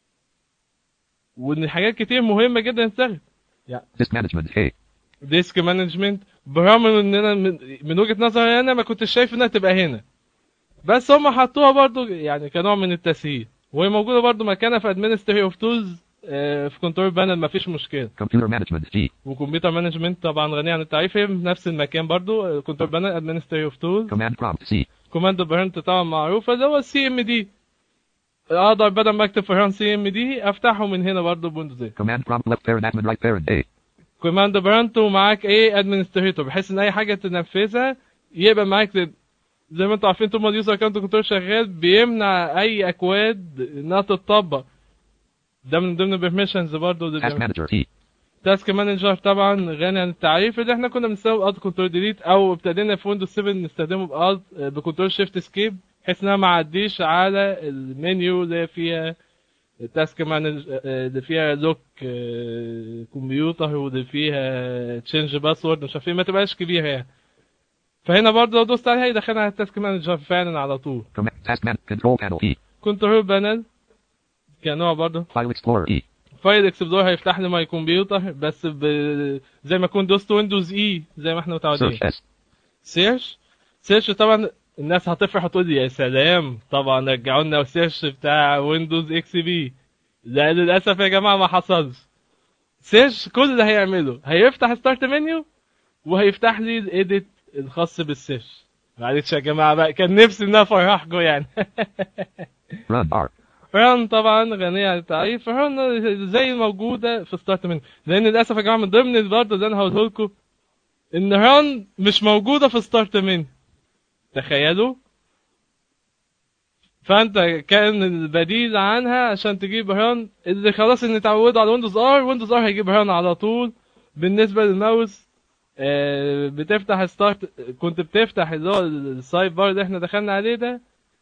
وان حاجات كتير مهمه جدا اتلغت Disk management K. ديسك مانجمنت برغم ان انا من, من وجهه نظري انا ما كنتش شايف انها تبقى هنا بس هم حطوها برضو يعني كنوع من التسهيل وهي موجوده برضو مكانها في ادمنستري اوف تولز آه، في كنترول بانل مفيش مشكله Computer management G. وكمبيوتر مانجمنت طبعا غني عن التعريف هي في نفس المكان برضو كنترول بانل ادمنستريتيف تولز Command prompt C. كوماند بيرنت طبعا معروفه اللي هو السي ام دي اقدر بدل ما اكتب في سي ام دي افتحه من هنا برضو بويندوز Command prompt left parent admin right parent A. كوماند برانت ومعاك ايه ادمنستريتور بحيث ان اي حاجه تنفذها يبقى معاك زي- زي ما انتم عارفين طول ما اليوزر اكونت كنترول شغال بيمنع اي اكواد انها تتطبق ده من ضمن البرميشنز برضه اللي Task بيعمل- manager T. تاسك مانجر طبعا غني عن التعريف اللي احنا كنا بنستخدمه بالت كنترول ديليت او ابتدينا في ويندوز 7 نستخدمه بالت بكنترول شيفت سكيب بحيث انها ما عديش على المنيو اللي فيها التاسك مانجر اللي فيها لوك كمبيوتر واللي فيها تشينج باسورد مش عارف ايه ما تبقاش كبيره يعني فهنا برضه لو دوست عليها يدخلنا على التاسك مانجر فعلا على طول Command task man control panel E. كنترول بانل كنوع برضه File explorer E. فايل اكسبلور هيفتح لي ماي كمبيوتر بس ب... زي ما اكون دوست ويندوز اي زي ما احنا متعودين Search S. سيرش سيرش طبعا الناس هتفرح وتقول لي يا سلام طبعا رجعوا لنا السيرش بتاع ويندوز اكس بي لا للاسف يا جماعه ما حصلش سيرش كل اللي هيعمله هيفتح ستارت منيو وهيفتح لي الايديت الخاص بالسيرش معلش يا جماعه بقى كان نفسي ان افرحكم يعني Run R. ران طبعا غنية عن التعريف ران زي الموجودة في ستارت منيو لأن للأسف يا جماعة من ضمن برضه اللي أنا هقوله لكم إن ران مش موجودة في ستارت منيو تخيلوا فأنت كان البديل عنها عشان تجيب ران اللي خلاص إن اتعودوا على ويندوز ار ويندوز ار هيجيب ران على طول بالنسبة للماوس آه، بتفتح ستارت كنت بتفتح اللي هو السايد بار اللي احنا دخلنا عليه ده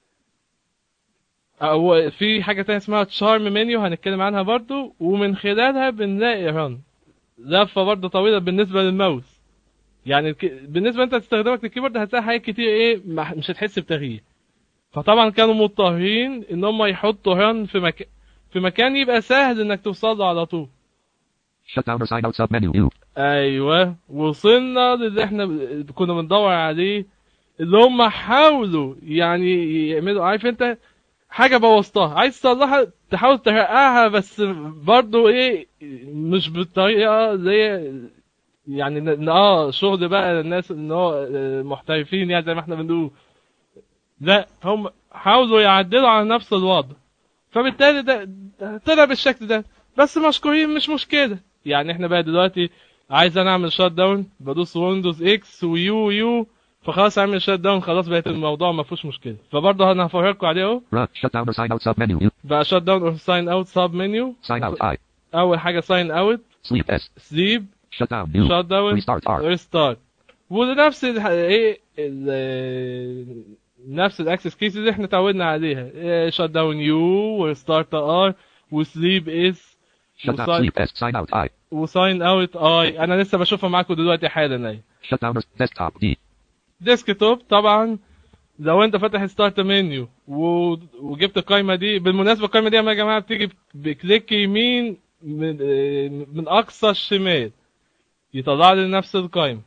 او في حاجه تانية اسمها تشارم منيو هنتكلم عنها برضو ومن خلالها بنلاقي رن لفه برضو طويله بالنسبه للماوس يعني الك- بالنسبه انت تستخدمك للكيبورد هتلاقي حاجات كتير ايه ما- مش هتحس بتغيير فطبعا كانوا مضطرين ان هم يحطوا رن في مكان في مكان يبقى سهل انك توصل له على طول Shut down or sign out submenu U. ايوه وصلنا للي احنا ب- كنا بندور عليه اللي هم حاولوا يعني يعملوا عارف انت حاجه بوظتها عايز تصلحها تحاول تحققها بس برضو ايه مش بالطريقه زي يعني ن- اه شغل بقى الناس ان هو آه، محترفين يعني زي ما احنا بنقول لا هم حاولوا يعدلوا على نفس الوضع فبالتالي ده ده طلع بالشكل ده بس مشكورين مش مشكله يعني احنا بقى دلوقتي عايز انا اعمل شات داون بدوس ويندوز اكس ويو يو فخلاص اعمل شات داون خلاص بقت الموضوع ما فيهوش مشكله فبرضه انا هفرجكم عليه اهو Run. Shut down or sign out submenu U. بقى شات داون اور ساين اوت سب منيو Sign out I. اول حاجه ساين اوت Sleep S. سليب Shut down U. شات داون Restart R. ريستارت ولنفس ال ايه ال- نفس الاكسس كيس اللي احنا اتعودنا عليها شات داون يو وريستارت ار وسليب اس Shut down sleep S. Sign out I. وساين اوت اي انا لسه بشوفها معاكم دلوقتي حالا اهي Shut down or desktop D. ديسك توب طبعا لو انت فاتح ستارت منيو و... وجبت القايمه دي بالمناسبه القايمه دي يا جماعه بتيجي بكليك يمين من, آه، من اقصى الشمال يطلع لي نفس القايمه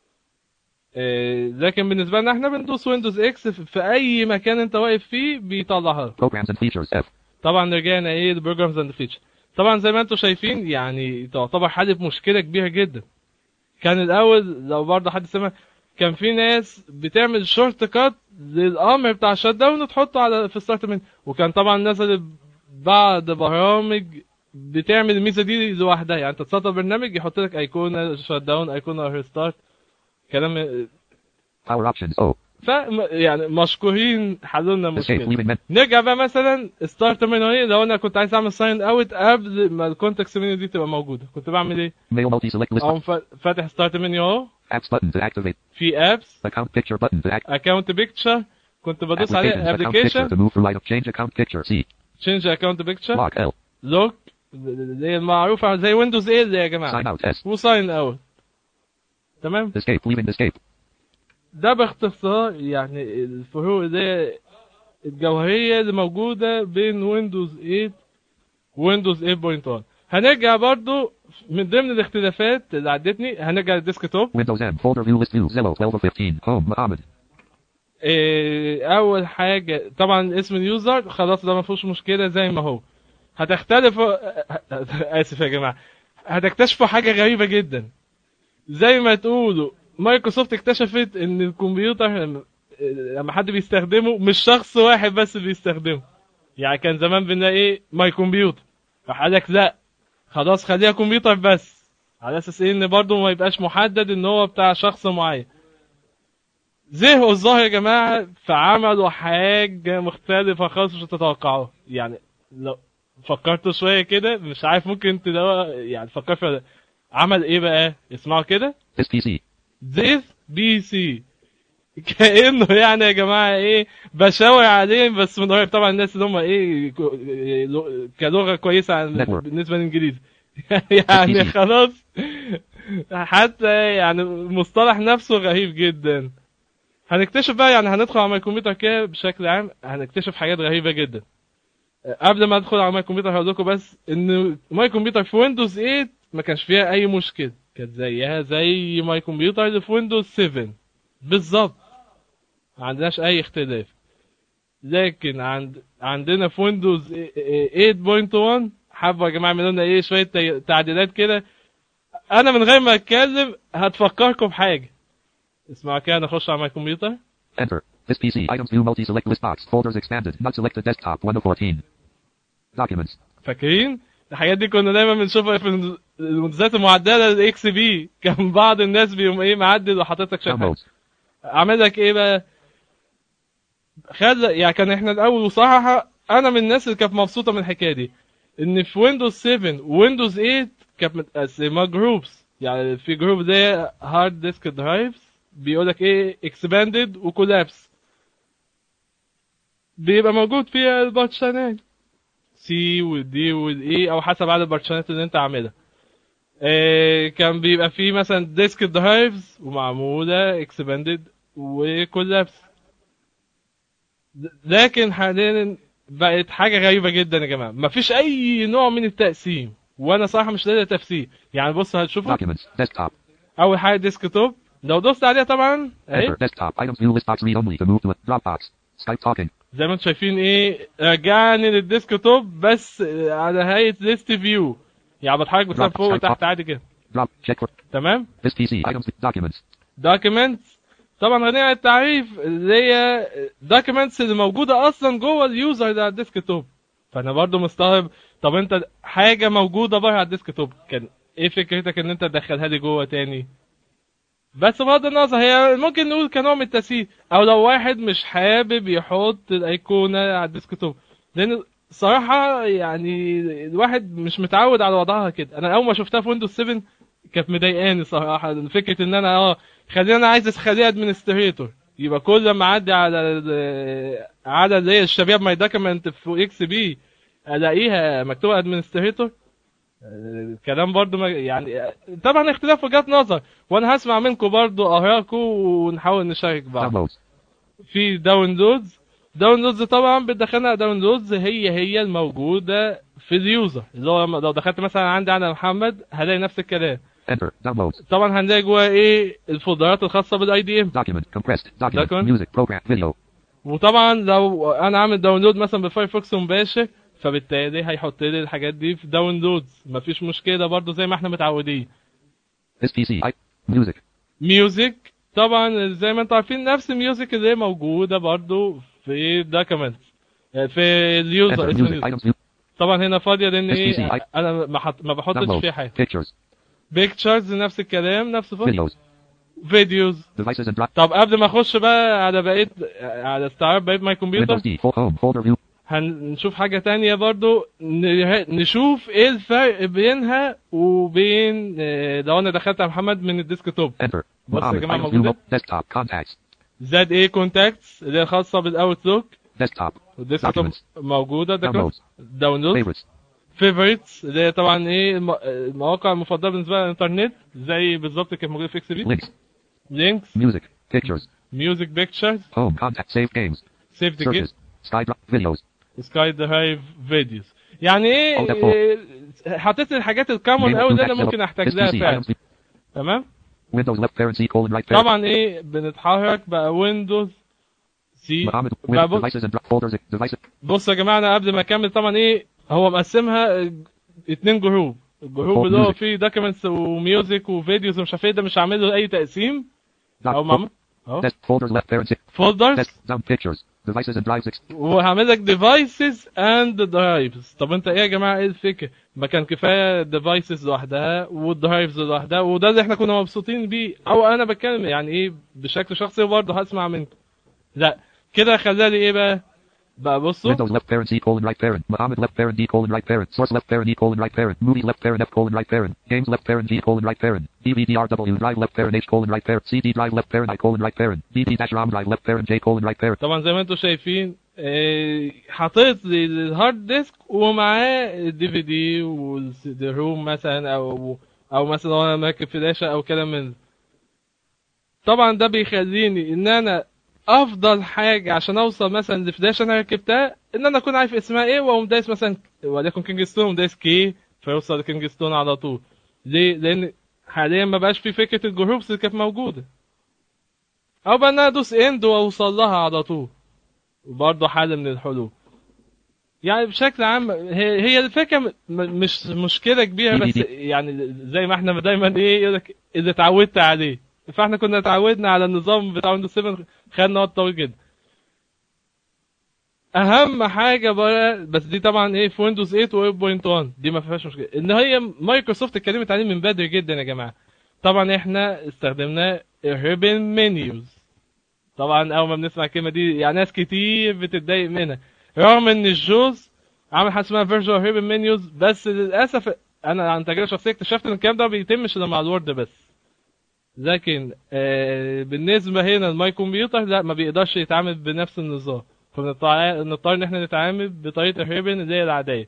آه، لكن بالنسبه لنا احنا بندوس ويندوز اكس في في اي مكان انت واقف فيه بيطلعها لك. Programs and features F. طبعا رجعنا ايه البروجرامز اند فيتشر طبعا زي ما انتم شايفين يعني تعتبر حاله مشكله كبيره جدا كان الاول لو برضه حد سمع كان في ناس بتعمل شورت كات للامر بتاع الشات داون وتحطه على في ستارت من وكان طبعا نزل بعض برامج بتعمل الميزه دي لوحدها يعني انت تسطب برنامج يحط لك ايقونه شات داون ايقونه ريستارت كلام Power options O. ف يعني مشكورين حلوا لنا Escape مشكله leaving men. نرجع بقى مثلا ستارت منيو ايه لو انا كنت عايز اعمل ساين اوت قبل ما الكونتاكت منيو دي تبقى موجوده كنت بعمل ايه؟ Mail multi select list. اقوم فا- فاتح ستارت منيو اهو Apps button to activate. في ابس Account picture button to act. اكونت بيكتشر كنت بدوس عليه Applications account picture ابلكيشن to move through item. Change account picture C. تشينج اكونت بيكتشر Lock L. لوك اللي هي المعروفه زي ويندوز ايه اللي يا جماعه Sign out S. وساين اوت تمام Escape leaving escape. ده باختصار يعني الفروق دي الجوهرية اللي موجودة بين ويندوز 8 ويندوز 8.1 هنرجع برضو من ضمن الاختلافات اللي عدتني هنرجع للديسك توب Windows M. Folder view list view. Zello 12 of 15. Home. Mohammed. إيه، اول حاجة طبعا اسم اليوزر خلاص ده ما فيهوش مشكلة زي ما هو هتختلفوا اسف يا جماعه هتكتشفوا حاجه غريبه جدا زي ما تقولوا مايكروسوفت اكتشفت ان الكمبيوتر لما- لما حد بيستخدمه مش شخص واحد بس اللي بيستخدمه يعني كان زمان بنلاقي ايه ماي كمبيوتر راح قال لك لا خلاص خليها كمبيوتر بس على اساس ايه ان برضه ما يبقاش محدد ان هو بتاع شخص معين زهقوا الظاهر يا جماعه فعملوا حاجه مختلفه خالص مش هتتوقعوها يعني لو فكرتوا شويه كده مش عارف ممكن تلاقوا يعني فكر في عمل ايه بقى اسمعوا كده This PC. this بي سي كانه يعني يا جماعه ايه بشاور عليهم بس من قريب طبعا الناس اللي هم ايه كو- إيه، كلغه كويسه عن Network. بالنسبه للانجليزي يعني PC. خلاص حتى يعني المصطلح نفسه غريب جدا هنكتشف بقى يعني هندخل على ماي كمبيوتر كده بشكل عام هنكتشف حاجات غريبه جدا قبل ما ادخل على ماي كمبيوتر هقول لكم بس ان ماي كمبيوتر في ويندوز 8 ما كانش فيها اي مشكله كانت زيها زي ماي كمبيوتر اللي في ويندوز 7 بالظبط ما عندناش اي اختلاف لكن عند عندنا في ويندوز 8.1 حابة يا جماعه يعملوا لنا ايه شويه تي- تعديلات كده انا من غير ما اتكلم هتفكركم بحاجه اسمعوا كده نخش على ماي كمبيوتر Enter. This PC. Items view multi-select list box. Folders expanded. Not selected desktop 1 of 14. Documents. فاكرين الحاجات دي كنا دايما بنشوفها في المنتجات المعدله للاكس بي كان بعض الناس بيقوم ايه معدل وحاطط لك شويه حاجات. Downloads. عامل لك ايه بقى خلى يعني كان احنا الاول وصراحه انا من الناس اللي كانت مبسوطه من الحكايه دي ان في ويندوز 7 ويندوز 8 كانت متقسمه جروبس يعني في جروب زي هارد ديسك درايفز بيقول لك ايه اكسباندد وكولابس بيبقى موجود فيها البارتشانات سي والدي والاي او حسب عدد البارتشانات اللي انت عاملها آه، كان بيبقى فيه مثلا ديسك درايفز ومعموله اكسباندد وكولابس لكن حاليا بقت حاجه غريبه جدا يا جماعه مفيش اي نوع من التقسيم وانا صراحه مش لاقي تفسير يعني بص هتشوفوا Documents. Desktop. اول حاجه ديسك توب لو دوست عليها طبعا اهي Enter. Desktop. Items view list box read only to move to a Dropbox. Skype talking. زي ما انتم شايفين ايه رجعني للديسك توب بس على هيئه ليست فيو يعني بتحرك بتلاقي Drop, فوق swipe وتحت up. عادي كده Drop. Check for تمام this PC. Items. Documents. دوكيمنتس طبعا غنية عن التعريف اللي هي دوكيمنتس اللي موجوده اصلا جوه اليوزر اللي على الديسك توب فانا برضو مستغرب طب انت حاجه موجوده بره على الديسك توب كان ايه فكرتك ان انت تدخلها لي جوه تاني بس بغض النظر هي ممكن نقول كنوع من التسهيل او لو واحد مش حابب يحط الايقونه على الديسك توب لان صراحه يعني الواحد مش متعود على وضعها كده انا اول ما شفتها في ويندوز 7 كانت مضايقاني صراحه فكره ان انا اه خلينا انا عايز اخليها ادمنستريتور يبقى كل ما اعدي على ال- على اللي هي الشباب ماي دوكيمنت في اكس بي الاقيها مكتوبه ادمنستريتور الكلام برضو ما يعني طبعا اختلاف وجهات نظر وانا هسمع منكم برضو ارائكم ونحاول نشارك بعض Downloads. في داونلودز داونلودز طبعا بتدخلنا داونلودز هي هي الموجوده في اليوزر اللي هو لما- لو دخلت مثلا عندي انا محمد هلاقي نفس الكلام Enter. Downloads. طبعا هنلاقي جوا ايه الفولدرات الخاصه بالاي دي ام Document. Compressed. Document. Document. Music. Program. Video. وطبعا لو انا عامل داونلود مثلا بفايرفوكس مباشر فبالتالي هيحط لي الحاجات دي في داونلودز مفيش مشكله برضو زي ما احنا متعودين This PC. I. Music. ميوزك طبعا زي ما انتم عارفين نفس الميوزك اللي هي موجوده برضو في دوكيمنت في اليوزر Enter. اسم Music. اليوزر. Items view. طبعا هنا فاضيه لان SPC. ايه انا ما حط ما بحطش Download. فيها حاجه Pictures. بيكتشرز نفس الكلام نفس فاضيه Videos. فيديوز Devices and drop. طب قبل ما اخش بقى على بقيه على استعراض بقيه ماي كمبيوتر Windows D. Full home. Folder view. هنشوف حاجة تانية برضو ن- نشوف ايه الفرق بينها وبين آه، لو انا دخلت على محمد من الديسك توب Enter. بص يا Mohammed. جماعة Items view. موجودة Desktop. Contacts. زاد ايه كونتاكتس اللي هي خاصة بالاوتلوك Desktop. والديسك توب Documents. موجودة ده Downloads. داونلود Favorites. فيفوريتس اللي هي طبعا ايه الم- المواقع المفضلة بالنسبة لي على الانترنت زي بالظبط كانت موجودة في اكس بي Links. لينكس Music. Pictures. ميوزك بيكتشرز Home. Contact. Save games. سيفت جيت Searches. SkyDrop. Videos. سكاي درايف فيديوز يعني ايه أو ده فوق. إيه، حطيت لي الحاجات الكامون Mail قوي اللي to انا back ممكن setup. احتاج This لها PC. فعلا Items view. تمام Windows left parent C colon right parent. طبعا ايه بنتحرك بقى ويندوز سي Mohammed. بقى Windows بص, devices and drop folders. Devices. بص يا جماعه انا قبل ما اكمل طبعا ايه هو مقسمها ج- اتنين جروب الجروب فوق اللي هو music. فيه دوكيومنتس وميوزك وفيديوز ومش عارف ايه ده مش عامل له اي تقسيم او Doc, معمول اهو Desk folders left parent فولدرز desk dump pictures devices and drives ex- وهعمل لك ديفايسز اند درايفز طب انت ايه يا جماعه ايه الفكره ما كان كفايه ديفايسز لوحدها والدرايفز لوحدها وده اللي احنا كنا مبسوطين بيه او انا بتكلم يعني ايه بشكل شخصي برضه هسمع منكم لا كده خلالي ايه بقى بقى بصوا Windows left parent C colon right parent Muhammad left parent D colon right parent Source left parent E colon right parent Movies left parent F colon right parent Games left parent G colon right parent DVDRW drive left parent H colon right parent CD drive left parent I colon right parent DD dash ROM drive left parent J colon right parent طبعا زي ما انتم شايفين آه، حاطط لي الهارد ديسك ومعاه الدي في دي والسي روم مثلا او او مثلا لو انا مركب فلاشه او كلام من ده. طبعا ده بيخليني ان انا افضل حاجه عشان اوصل مثلا لفلاشه انا ركبتها ان انا اكون عارف اسمها ايه واقوم دايس مثلا وليكن كينجستون وأقوم دايس كي فيوصل لكينجستون على طول ليه؟ لان حاليا ما بقاش في فكره الجروبس اللي كانت موجوده او بقى ان انا ادوس اند واوصل لها على طول وبرضه حل من الحلول يعني بشكل عام هي هي الفكره م- م- مش مشكله كبيره بس يعني زي ما احنا دايما ايه يقول لك اللي اتعودت عليه فاحنا كنا اتعودنا على النظام بتاع ويندوز 7 خدنا وقت طويل جدا اهم حاجه بقى بس دي طبعا ايه في ويندوز 8 و 8.1 دي ما فيهاش مشكله ان هي مايكروسوفت اتكلمت عليه من بدري جدا يا جماعه طبعا احنا استخدمنا الريبن منيوز طبعا اول ما بنسمع الكلمه دي يعني ناس كتير بتتضايق منها رغم ان الجوز عامل حاجه اسمها فيرجوال ريبن منيوز بس للاسف انا عن تجربه شخصيه اكتشفت ان الكلام ده ما بيتمش الا مع الوورد بس لكن آه بالنسبه هنا لماي كمبيوتر لا ما بيقدرش يتعامل بنفس النظام فبنضطر نضطر ان احنا نتعامل بطريقه الريبن اللي هي العاديه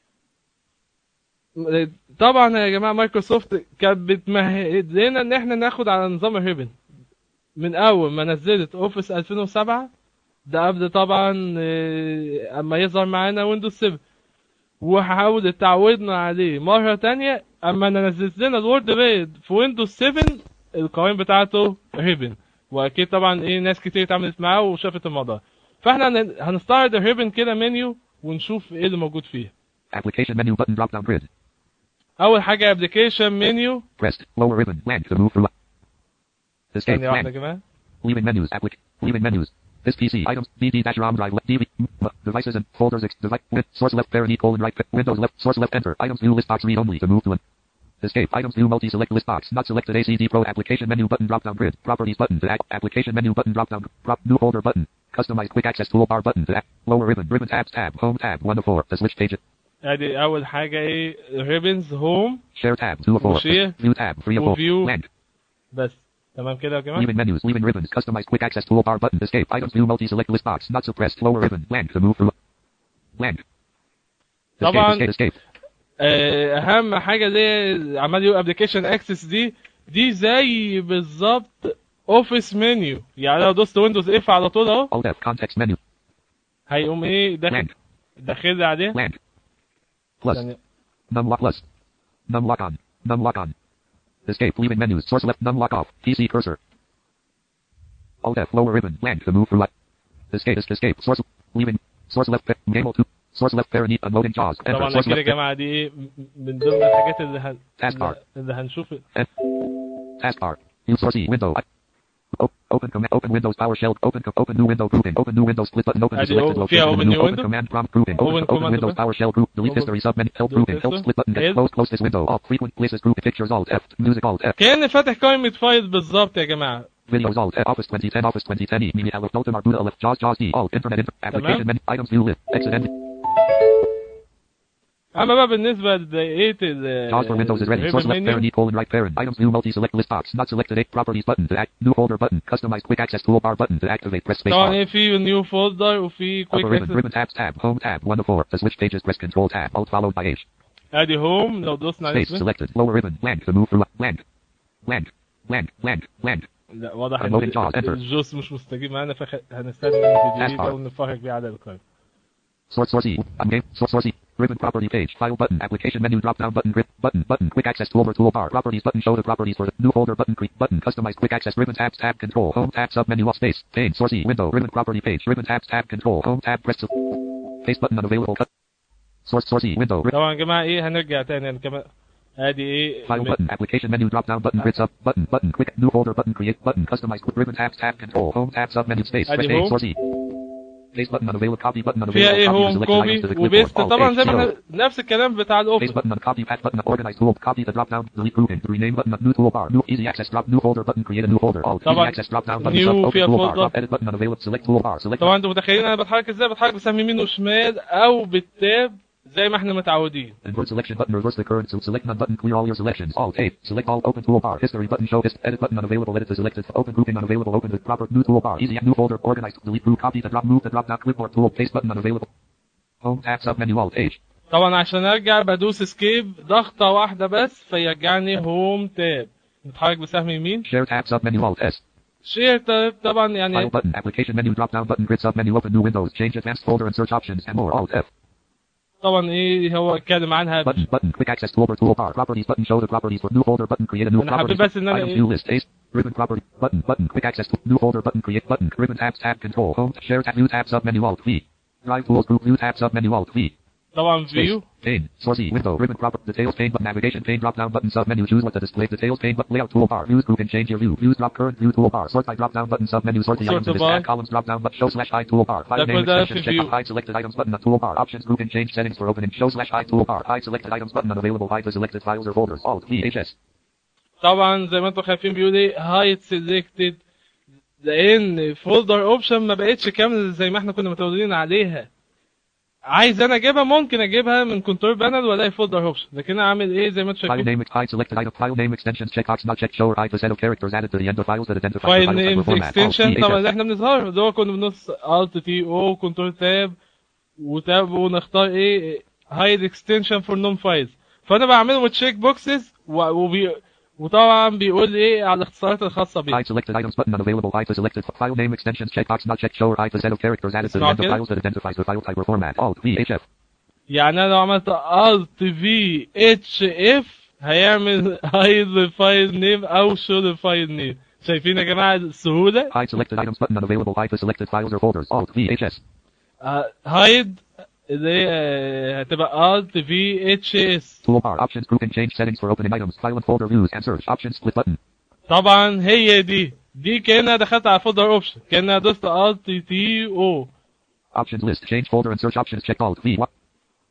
طبعا يا جماعه مايكروسوفت كانت بتمهد لنا ان احنا ناخد على نظام الريبن من اول ما نزلت اوفيس 2007 ده قبل طبعا آه، اما يظهر معانا ويندوز 7 وحاول تعودنا عليه مرة تانية اما نزلت لنا الوورد بيد في ويندوز 7 القوائم بتاعته ريبن واكيد طبعا ايه ناس كتير اتعاملت معاه وشافت الموضوع فاحنا هن- هنستعرض الريبن كده منيو ونشوف ايه اللي موجود فيه Application menu button drop down grid اول حاجة ابلكيشن منيو pressed lower ribbon blank to move through Escape ثانية واحدة blank يا جماعة leaving menus applic leaving menus this PC items DD dash ROM drive left DV m- devices and folders ex- device with source left parent E colon right pa- Windows left source left enter items view list box read only to move to an Escape items view multi select list box not selected ACD Pro application menu button drop down grid properties button to act application menu button drop down prop new folder button customized quick access toolbar button to act lower ribbon ribbon tabs tab home tab 1 to 4 to switch pages ادي اول حاجة ايه ريبنز هوم share tab 2 of 4 وشير. view tab 3 of 4 وفيو. blank بس تمام كده يا جماعة leaving menus leaving ribbons customized quick access toolbar button escape items view multi select list box not suppressed lower ribbon blank to move through blank escape طبعاً. escape escape آه، اهم حاجه اللي عمال يقول ابلكيشن اكسس دي دي زي بالظبط اوفيس منيو يعني لو دوست ويندوز اف على طول اهو alt F context menu هيقوم ايه داخل blank داخل لي عليه blank plus يعني num lock plus num lock on num lock on escape leaving menus source left num lock off PC cursor alt F lower ribbon blank to move through escape escape source leaving source left pa- enable to source left parent E unloading jaws enter طبعا source كده يا left pa- جماعه دي ايه م- من ضمن الحاجات اللي هن... Taskbar. اللي هنشوف Taskbar. New source E window. O- open command. Open Windows PowerShell. Open co- open new window grouping. Open new window split button. Open the Adi, selected o- location. فيها in the open new new open window? command prompt grouping. Open, Open open command Windows open. PowerShell group. Delete Open- history submenu. Help delete grouping. Help history. split button. Help. Get close. Close this window. Alt frequent places group. Pictures Alt F. Music Alt F. كان فاتح قائمه فايل بالظبط يا جماعه Videos Alt F. Office 2010. Office 2010. E. Media Alert. Ultimate Buddha Alert. Jaws Jaws D. Alt Internet Inter. Application menu. Items view list. Exit end. اما بقى بالنسبه لدقيقه ال Jaws for Windows is ready. Source left parent E colon right parent. Items view multi select list box. Not selected. A properties button to act. New folder button. Customized quick access toolbar button to activate. Press space طبعا bar. ايه في نيو فولدر وفي كويك Upper ribbon, ribbon tabs tab, home tab, 1 to 4. To switch pages, press control tab, alt followed by H. ادي هوم لو دوسنا عليه Space selected, lower ribbon, blank to move through, blank, blank, blank, blank, blank. لا واضح Unloading ان jaws, enter. الجوس مش مستجيب معانا فهنستخدم الفيديو Taskbar. ده ونفرج بيه على القائمه Source source E, on game, source source E, ribbon property page, file button, application menu drop down button, grip, button, button, quick access toolbar, toolbar, properties button, show the properties for the new folder button, creep, button, customized quick access, ribbon tabs, tab, control, home tab, sub menu off space, pane, source E, window, ribbon property page, ribbon tabs, tab, control, home tab, press to, face button unavailable, cut. Source source E window. طبعا يا جماعه ايه هنرجع تاني يعني كمان ادي ايه File button. Application menu. Drop down button. Grits up button. Button. Quick new folder button. Create button. Customize quick ribbon tabs. Tab control. Home tab sub menu space. Adi Fresh name. home. Source E. Paste button unavailable. Copy button unavailable. فيها ايه Copy هوم to select كوبي items to the clipboard. وبيست Alt طبعا H, زي ما zero. احنا نفس الكلام بتاع Paste الاوفر button on copy path button organize tool copy the drop down delete grouping rename button new toolbar new easy access drop new folder button create a new folder alt easy طبعا access drop down button new sub open فيها toolbar folder. drop edit button unavailable select toolbar select طبعا انتوا متخيلين انا بتحرك ازاي بتحرك بسهم يمين وشمال او بالتاب زي ما احنا متعودين invert selection button reverse the current so select none button clear all your selections alt A select all open toolbar history button show hist edit button unavailable edit the selected open grouping unavailable open the proper new toolbar easy new folder organized delete group copy the drop move the drop down clipboard tool paste button unavailable home tab sub menu alt H طبعا عشان ارجع بدوس اسكيب ضغطه واحده بس فيرجعني هوم تاب نتحرك بسهم يمين share tab sub menu alt S شير تاب طبعا file يعني button application menu drop down button grid sub menu open new windows change advanced folder and search options and more alt F طبعا ايه هو اتكلم عنها Button, button, quick access toolbar, toolbar, properties, button, show the properties for new folder, button, create a new أنا حبيت property, بس إن أنا items, إيه؟ view list, ace, ribbon property, button, button, quick access, to new folder, button, create, button, ribbon tabs, tab, control, home, share tab, view tab, sub menu, alt, V, drive tools, group, view tab, sub menu, alt, V, طبعا space, فيو pane, source E, window, ribbon proper, details pane, but navigation pane, drop down button, sub menu, choose what to display, details pane, but layout toolbar, views group and change your view, views drop current view toolbar, sort by drop down button, sub menu, sort the Sort items in this by. tab, columns, drop down, but show slash hide toolbar, file That's name what that extension, is check view. off hide selected items button, the toolbar, options, group and change settings for opening, show slash hide toolbar, hide selected items button, unavailable, hide the selected files or folders, alt, V, HS. طبعا زي ما انتم خايفين بيقول ايه هايد سيلكتد لان فولدر اوبشن ما بقتش كامله زي ما احنا كنا متعودين عليها عايز انا اجيبها ممكن اجيبها من كنترول بانل والاقي فولدر اوبشن لكن انا عامل ايه زي ما انتم File شايفين name, hide selected item, file name extensions, checkbox not checked, show or hide the set of characters added to the end of files that identify the فايل files نيم type or format. Alt, اكستنشن V, طبعا HS. اللي احنا بنظهر اللي هو كنا بنص الت تي او كنترول تاب وتاب ونختار ايه هايد اكستنشن فور نون فايلز فانا بعملهم تشيك بوكسز وبي وطبعا بيقول لي ايه على الاختصارات الخاصه بيه Hide selected items button unavailable. Hide the selected file name extensions checkbox not checked. Show or hide the set of characters added to the اسمعوا end of كده. files that identifies the file type or format. Alt V H F. يعني انا لو عملت الت في اتش اف هيعمل هايد الفايل نيم او شو الفايل نيم شايفين يا جماعه السهوله Hide selected items button unavailable. Hide the selected files or folders. Alt V H S. هايد اللي هي آه، هتبقى الت في اتش اس Toolbar options group and change settings for opening items. File and folder views and search. Options split button. طبعا هي دي دي كانها دخلت على فولدر اوبشن كانها دوست الت تي او Options list. Change folder and search options. Check Alt V. What?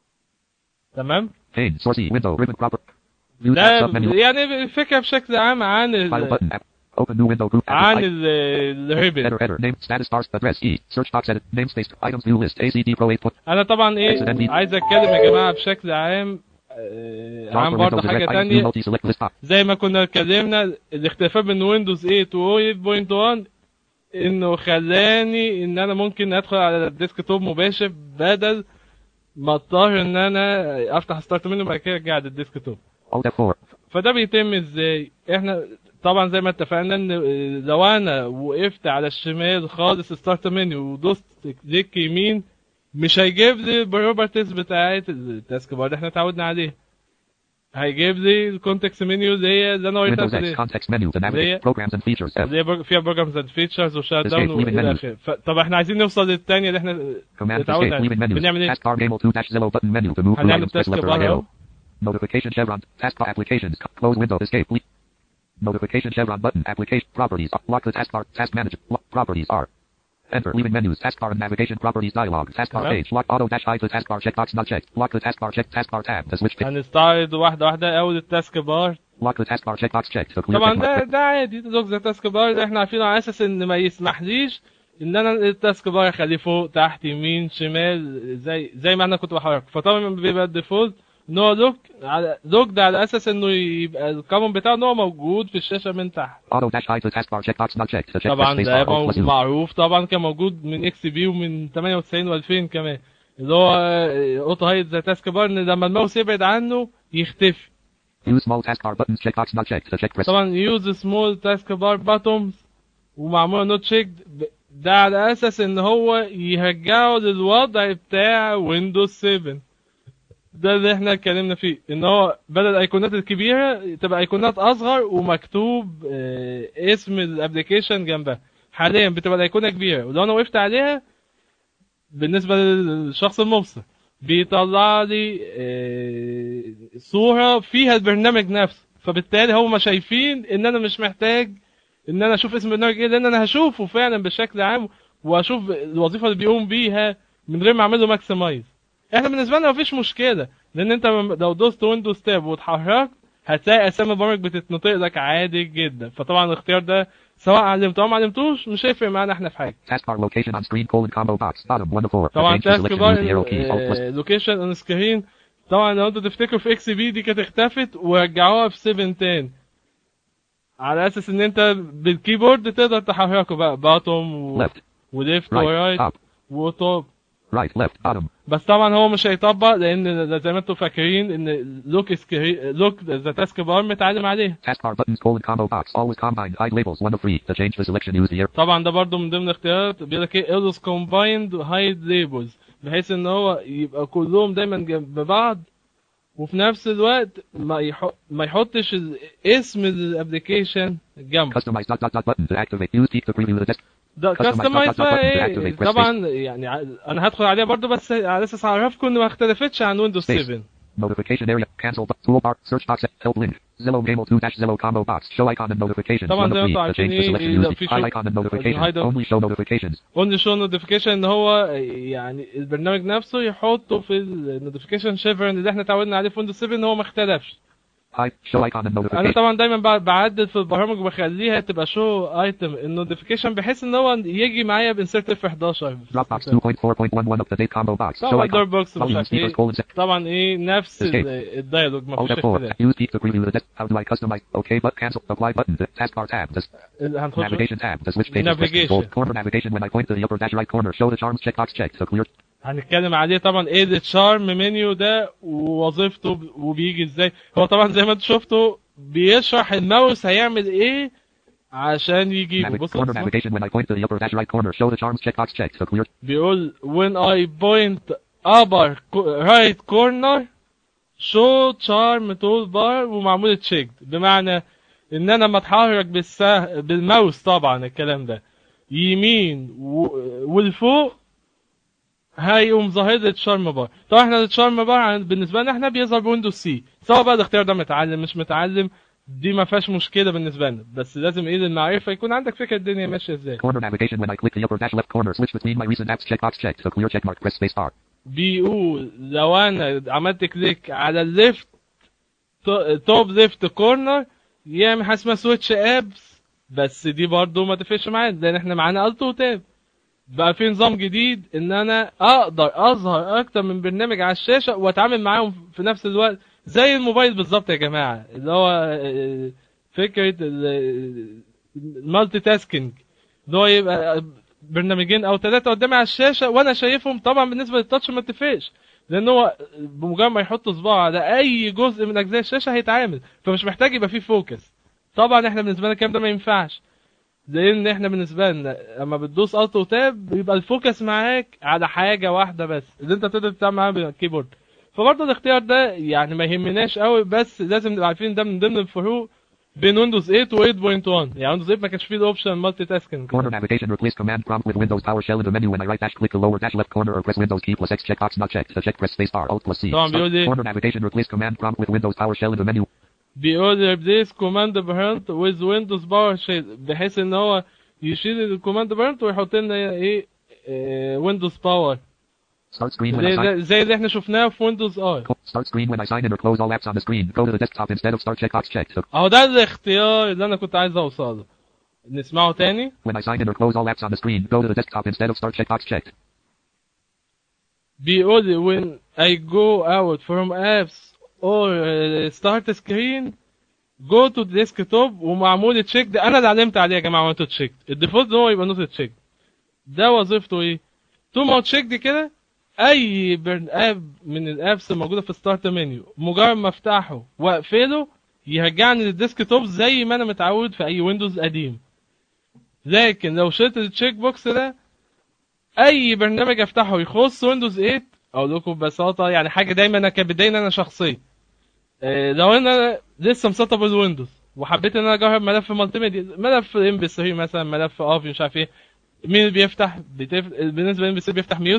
تمام Pane. Source E. Window. Ribbon proper. View ده tab submenu. يعني الفكره بشكل عام عن File ال button. App. Open new window group. عن Add- ال- الريبن Header header. Name. Status bars. Address E. Search box edit. Namespace. Items view list. ACD Pro 8. انا طبعا ايه Accidentally. عايز اتكلم يا جماعه بشكل عام آه، عن Dark برضه window حاجه direct. Items view تانية multi select list. زي ما كنا اتكلمنا الاختلاف بين ويندوز 8 و 8.1 انه خلاني ان انا ممكن ادخل على الديسك توب مباشر بدل ما اضطر ان انا افتح ستارت منه وبعد كده ارجع للديسك توب Alt F4. فده بيتم ازاي احنا طبعا زي ما اتفقنا ان لو انا وقفت على الشمال خالص ستارت منيو ودوست كليك يمين مش هيجيب لي البروبرتيز بتاعت التاسك بار اللي احنا اتعودنا عليها هيجيب لي الكونتكست منيو اللي هي اللي انا وريتها Windows في X context menu to navigate programs and features. F. اللي هي بر- فيها بروجرامز اند فيتشرز وشات داون Escape, leave it والى menu. اخره ف- طب احنا عايزين نوصل للثانيه اللي احنا Command اتعودنا escape leaving عليها menus. بنعمل ايه؟ Taskbar Gamel 2 dash Zillow button menu to move through هنعمل items. Press تاسك left or right بار اهو arrow. Notification chevron. Taskbar applications. Close window. Escape. Le- Notification chevron button. Application properties. Lock the taskbar. Task manager. Lock properties are. Enter. Leaving menus. Taskbar and navigation properties dialog. Taskbar تمام. page. Lock auto dash hide the taskbar checkbox not checked. Lock the taskbar check taskbar tab to switch. page. هنستعرض واحده واحده اول التاسك بار Lock the taskbar checkbox checked to clear طبعا check ده mark. ده عادي ده لوك ذا تاسك بار ده احنا عارفينه على اساس ان ما يسمحليش ان انا التاسك بار اخليه فوق تحت يمين شمال زي زي ما انا كنت بحرك فطبعا بيبقى الديفولت ان هو لوك على لوك ده على اساس انه يبقى الكومن بتاعه ان هو موجود في الشاشه من تحت Auto dash hide the taskbar checkbox not checked. To check طبعا press ده spacebar. Alt plus مو- U. معروف طبعا كان موجود من اكس بي ومن 98 و2000 كمان اللي هو اوتو هايد ذا تاسك بار ان لما الماوس يبعد عنه يختفي Use small taskbar buttons checkbox not checked. To check press. طبعا يوز سمول تاسك بار باتومز ومعموله نوت تشيك ده على اساس ان هو يرجعه للوضع بتاع ويندوز 7 ده اللي احنا اتكلمنا فيه ان هو بدل الايقونات الكبيره تبقى ايقونات اصغر ومكتوب آه، اسم الابلكيشن جنبها حاليا بتبقى الايقونه كبيره ولو انا وقفت عليها بالنسبه للشخص المبصر بيطلع لي آه، صورة فيها البرنامج نفسه فبالتالي هم شايفين ان انا مش محتاج ان انا اشوف اسم البرنامج ايه لان انا هشوفه فعلا بشكل عام واشوف الوظيفة اللي بيقوم بيها من غير ما اعمل له ماكسمايز احنا بالنسبة لنا مفيش مشكلة لان انت لو دوست ويندوز تاب واتحركت هتلاقي اسامي البرامج بتتنطق لك عادي جدا فطبعا الاختيار ده سواء علمته او ما علمتوش مش هيفرق معانا احنا في حاجه Taskbar location on screen colon combo box. Bottom 1 to 4. طبعا Arrange the تاسك selection بار use the arrow keys. Alt plus. لوكيشن اون سكرين طبعا لو انتوا تفتكروا في اكس بي دي كانت اختفت ورجعوها في 7 تاني على اساس ان انت بالكيبورد تقدر تحركه بقى باتوم و... Left. وليفت Right. ورايت Up. وتوب Right. Left. Bottom. بس طبعا هو مش هيطبق لان زي ما انتوا فاكرين ان لوك سكرين لوك ذا تاسك بار متعلم عليه Taskbar buttons colon combo box. Always combined. Hide labels 1 to 3. To change the selection use the arrow. طبعا ده برضو من ضمن الاختيارات بيقول لك ايه ايرلس كومبايند هايد ليبلز بحيث ان هو يبقى كلهم دايما جنب بعض وفي نفس الوقت ما يحط ما يحطش ال- اسم الابلكيشن جنبه Customize dot dot dot button to activate. Use peek to preview the desk. ده Customize كاستمايز dot dot بقى button to ايه activate press طبعا يعني ع- انا هدخل عليها برضو بس على اساس اعرفكم ان ما اختلفتش عن ويندوز Space. 7 Notification area. Cancel. bu- Toolbar. Search box. Help link. Zillow Gamel 2 dash Zillow combo box. Show icon and notifications. طبعا 1 to زي 3. ما انتوا To change the عارفين selection ايه use ده the في hide شو- icon and notifications. hide- Only show notifications. قلنا شو نوتيفيكيشن ان هو يعني البرنامج نفسه يحطه في النوتيفيكيشن شيفرن اللي احنا اتعودنا عليه في ويندوز 7 ان هو ما اختلفش Hide. Show icon and انا notifications. طبعا دايما ب- بعدل في البرامج وبخليها تبقى شو ايتم النوتيفيكيشن بحيث ان هو يجي معايا بانسرت في 11 Dropbox 2.4.11 up to date combo box. Show طبعا icon. دور بوكس مش Volume عارف ايه speakers colon set. طبعا ايه نفس ال- Escape. الدايلوج ما Alt فيش F4. اختلاف Use peek to preview the desk. How do I customize? OK but cancel. Apply button. The taskbar tab. The ال- هنخش navigation tab. The switch pages. Press Navigation. bold corner navigation when I point to the upper dash right corner. Show the charms checkbox checked. So clear. هنتكلم عليه طبعا ايه التشارم منيو ده ووظيفته ب- وبيجي ازاي هو طبعا زي ما انتوا شفتوا بيشرح الماوس هيعمل ايه عشان يجيبه Navig- بص corner بص navigation when I point to the upper dash right corner. Show the charms checkbox checked. So clear. بيقول when I point upper co- right corner show charm toolbar ومعمول تشيك بمعنى ان انا لما اتحرك بالسه... بالماوس طبعا الكلام ده يمين و... والفوق هيقوم ظاهر لي الشارم بار طبعا احنا الشارم بار عن- بالنسبه لنا احنا بيظهر بويندوز سي سواء بقى الاختيار ده متعلم مش متعلم دي ما فيهاش مشكله بالنسبه لنا بس لازم ايه للمعرفه يكون عندك فكره الدنيا ماشيه ازاي Corner navigation when I click the upper dash left corner. Switch between my recent apps checkbox checked. So clear check mark. Press space bar. بيقول لو انا عملت كليك على الليفت توب ليفت كورنر يعمل حاجه اسمها سويتش ابس بس دي برضو ما تفرقش معانا لان احنا معانا الت وتاب بقى في نظام جديد ان انا اقدر اظهر اكتر من برنامج على الشاشه واتعامل معاهم في نفس الوقت زي الموبايل بالظبط يا جماعه اللي هو آه، فكره المالتي تاسكينج اللي هو يبقى برنامجين او ثلاثه قدامي على الشاشه وانا شايفهم طبعا بالنسبه للتاتش ما اتفقش لان هو بمجرد ما يحط صباعه على اي جزء من اجزاء الشاشه هيتعامل فمش محتاج يبقى فيه فوكس طبعا احنا بالنسبه لنا الكلام ده ما ينفعش لان احنا بالنسبه لنا لما بتدوس الت وتاب بيبقى الفوكس معاك على حاجه واحده بس اللي انت تقدر تتعامل معاها بالكيبورد فبرضه الاختيار ده يعني ما يهمناش قوي بس لازم نبقى عارفين ده من ضمن الفروق بين ويندوز 8 و 8.1 يعني ويندوز 8 ما كانش فيه الاوبشن مالتي تاسكينج Corner navigation replace command prompt with Windows PowerShell in the menu when I right dash click the lower dash left corner or press Windows key plus X checkbox not checked. To check press space bar Alt plus C. طبعا بيقول ايه؟ Corner navigation replace command prompt with Windows PowerShell in the menu. بيقول ريبليس كوماند بارنت ويز ويندوز باور شيل بحيث ان هو يشيل الكوماند بارنت ويحط لنا ايه ويندوز باور Start screen when I زي, sign. زي, زي اللي احنا شفناه في ويندوز اي Co- Start screen when I sign in or close all apps on the screen. Go to the desktop instead of start checkbox checked. So اهو ده الاختيار اللي انا كنت عايز اوصله نسمعه تاني when I sign in or close all apps on the screen, go to the desktop instead of start checkbox checked. بيقول لي when I go out from apps or uh, start screen go to desktop ومعمول تشيك ده انا اللي علمت عليه يا جماعه عملته تشيك الديفولت ان هو يبقى نوت تشيك ده وظيفته ايه طول ما هو تشيك دي كده اي برن اب من الابس الموجوده في ستارت منيو مجرد ما افتحه واقفله يرجعني للديسك توب زي ما انا متعود في اي ويندوز قديم لكن لو شلت التشيك بوكس ده اي برنامج افتحه يخص ويندوز 8 اقول لكم ببساطه يعني حاجه دايما انا كانت بتضايقني انا شخصيا إيه، لو انا لسه مسطب الويندوز وحبيت ان انا اجرب ملف مالتي ميديا ملف ام بي 3 مثلا ملف افي مش عارف ايه مين اللي بيفتح بتف... بالنسبه للام بي 3 بيفتح ميوزك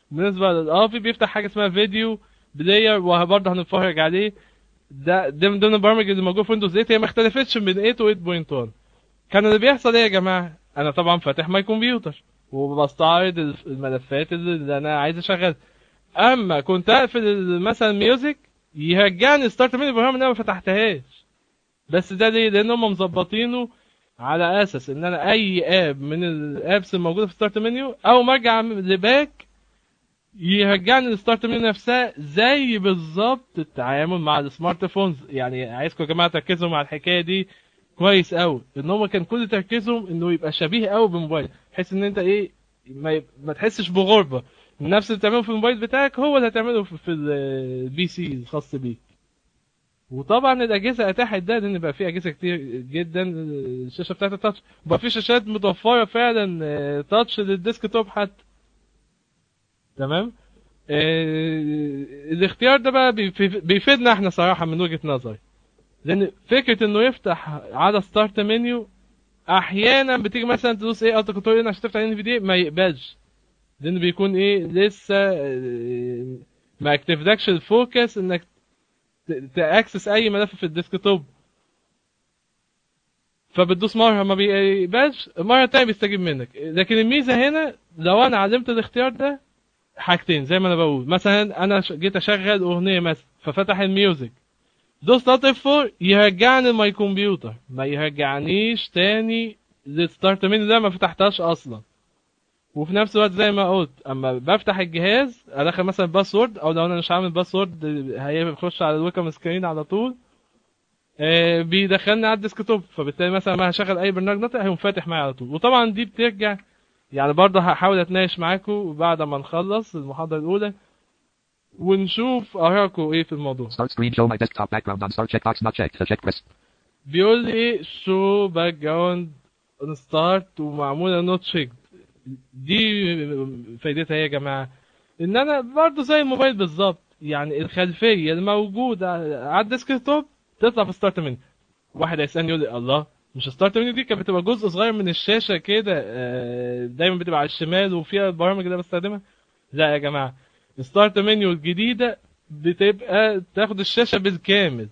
بالنسبه للافي بيفتح حاجه اسمها فيديو بلاير وبرضه هنتفرج عليه ده ده من ضمن البرامج اللي موجوده في ويندوز 8 هي ما اختلفتش من 8 و 8.1 كان اللي بيحصل ايه يا جماعه انا طبعا فاتح ماي كمبيوتر وبستعرض الملفات اللي انا عايز اشغلها اما كنت اقفل مثلا ميوزك يرجعني ستارت من البرنامج اللي انا ما فتحتهاش بس ده ليه لان هم مظبطينه على اساس ان انا اي اب من الابس الموجوده في ستارت منيو اول ما ارجع لباك يرجعني الستارت منيو نفسها زي بالظبط التعامل مع السمارت فونز يعني عايزكم يا جماعه تركزوا مع الحكايه دي كويس قوي ان هم كان كل تركيزهم انه يبقى شبيه قوي بالموبايل بحيث ان انت ايه ما, يب... ما تحسش بغربه نفس اللي بتعمله في الموبايل بتاعك هو اللي هتعمله في, في البي سي الخاص بيك وطبعا الاجهزه اتاحت ده لان بقى في اجهزه كتير جدا الشاشه بتاعتها تاتش بقى في شاشات متوفره فعلا تاتش للديسك توب حتى تمام آه الاختيار ده بقى بيفيدنا احنا صراحه من وجهه نظري لان فكره انه يفتح على ستارت منيو احيانا بتيجي مثلا تدوس ايه الت كنترول عشان تفتح ان في دي ما يقبلش لان بيكون ايه لسه آه ما اكتفلكش الفوكس انك تاكسس اي ملف في الديسكتوب فبتدوس مره ما بيقبلش المره التانيه بيستجيب منك لكن الميزه هنا لو انا علمت الاختيار ده حاجتين زي ما انا بقول مثلا انا جيت اشغل اغنيه مثلا ففتح الميوزك دوست الت اف 4 يرجعني الماي كمبيوتر ما يرجعنيش تاني للستارت منيو ده ما فتحتهاش اصلا وفي نفس الوقت زي ما قلت اما بفتح الجهاز ادخل مثلا باسورد او لو انا مش عامل باسورد هيخش على الويلكم سكرين على طول آه بيدخلني على الديسكتوب فبالتالي مثلا ما هشغل اي برنامج ناطق هيقوم فاتح معايا على طول وطبعا دي بترجع يعني برضه هحاول اتناقش معاكم بعد ما نخلص المحاضره الاولى ونشوف ارائكم ايه في الموضوع Start screen show my desktop background on start checkbox not checked. The check press. بيقول لي ايه شو باك جراوند ستارت ومعموله نوت تشيك دي فايدتها ايه يا جماعه ان انا برضه زي الموبايل بالظبط يعني الخلفيه الموجوده على الديسكتوب تطلع في ستارت منيو واحد هيسالني يقول لي الله مش ستارت منيو دي كانت بتبقى جزء صغير من الشاشه كده آه، دايما بتبقى على الشمال وفيها البرامج اللي أنا بستخدمها لا يا جماعه الستارت منيو الجديده بتبقى تاخد الشاشه بالكامل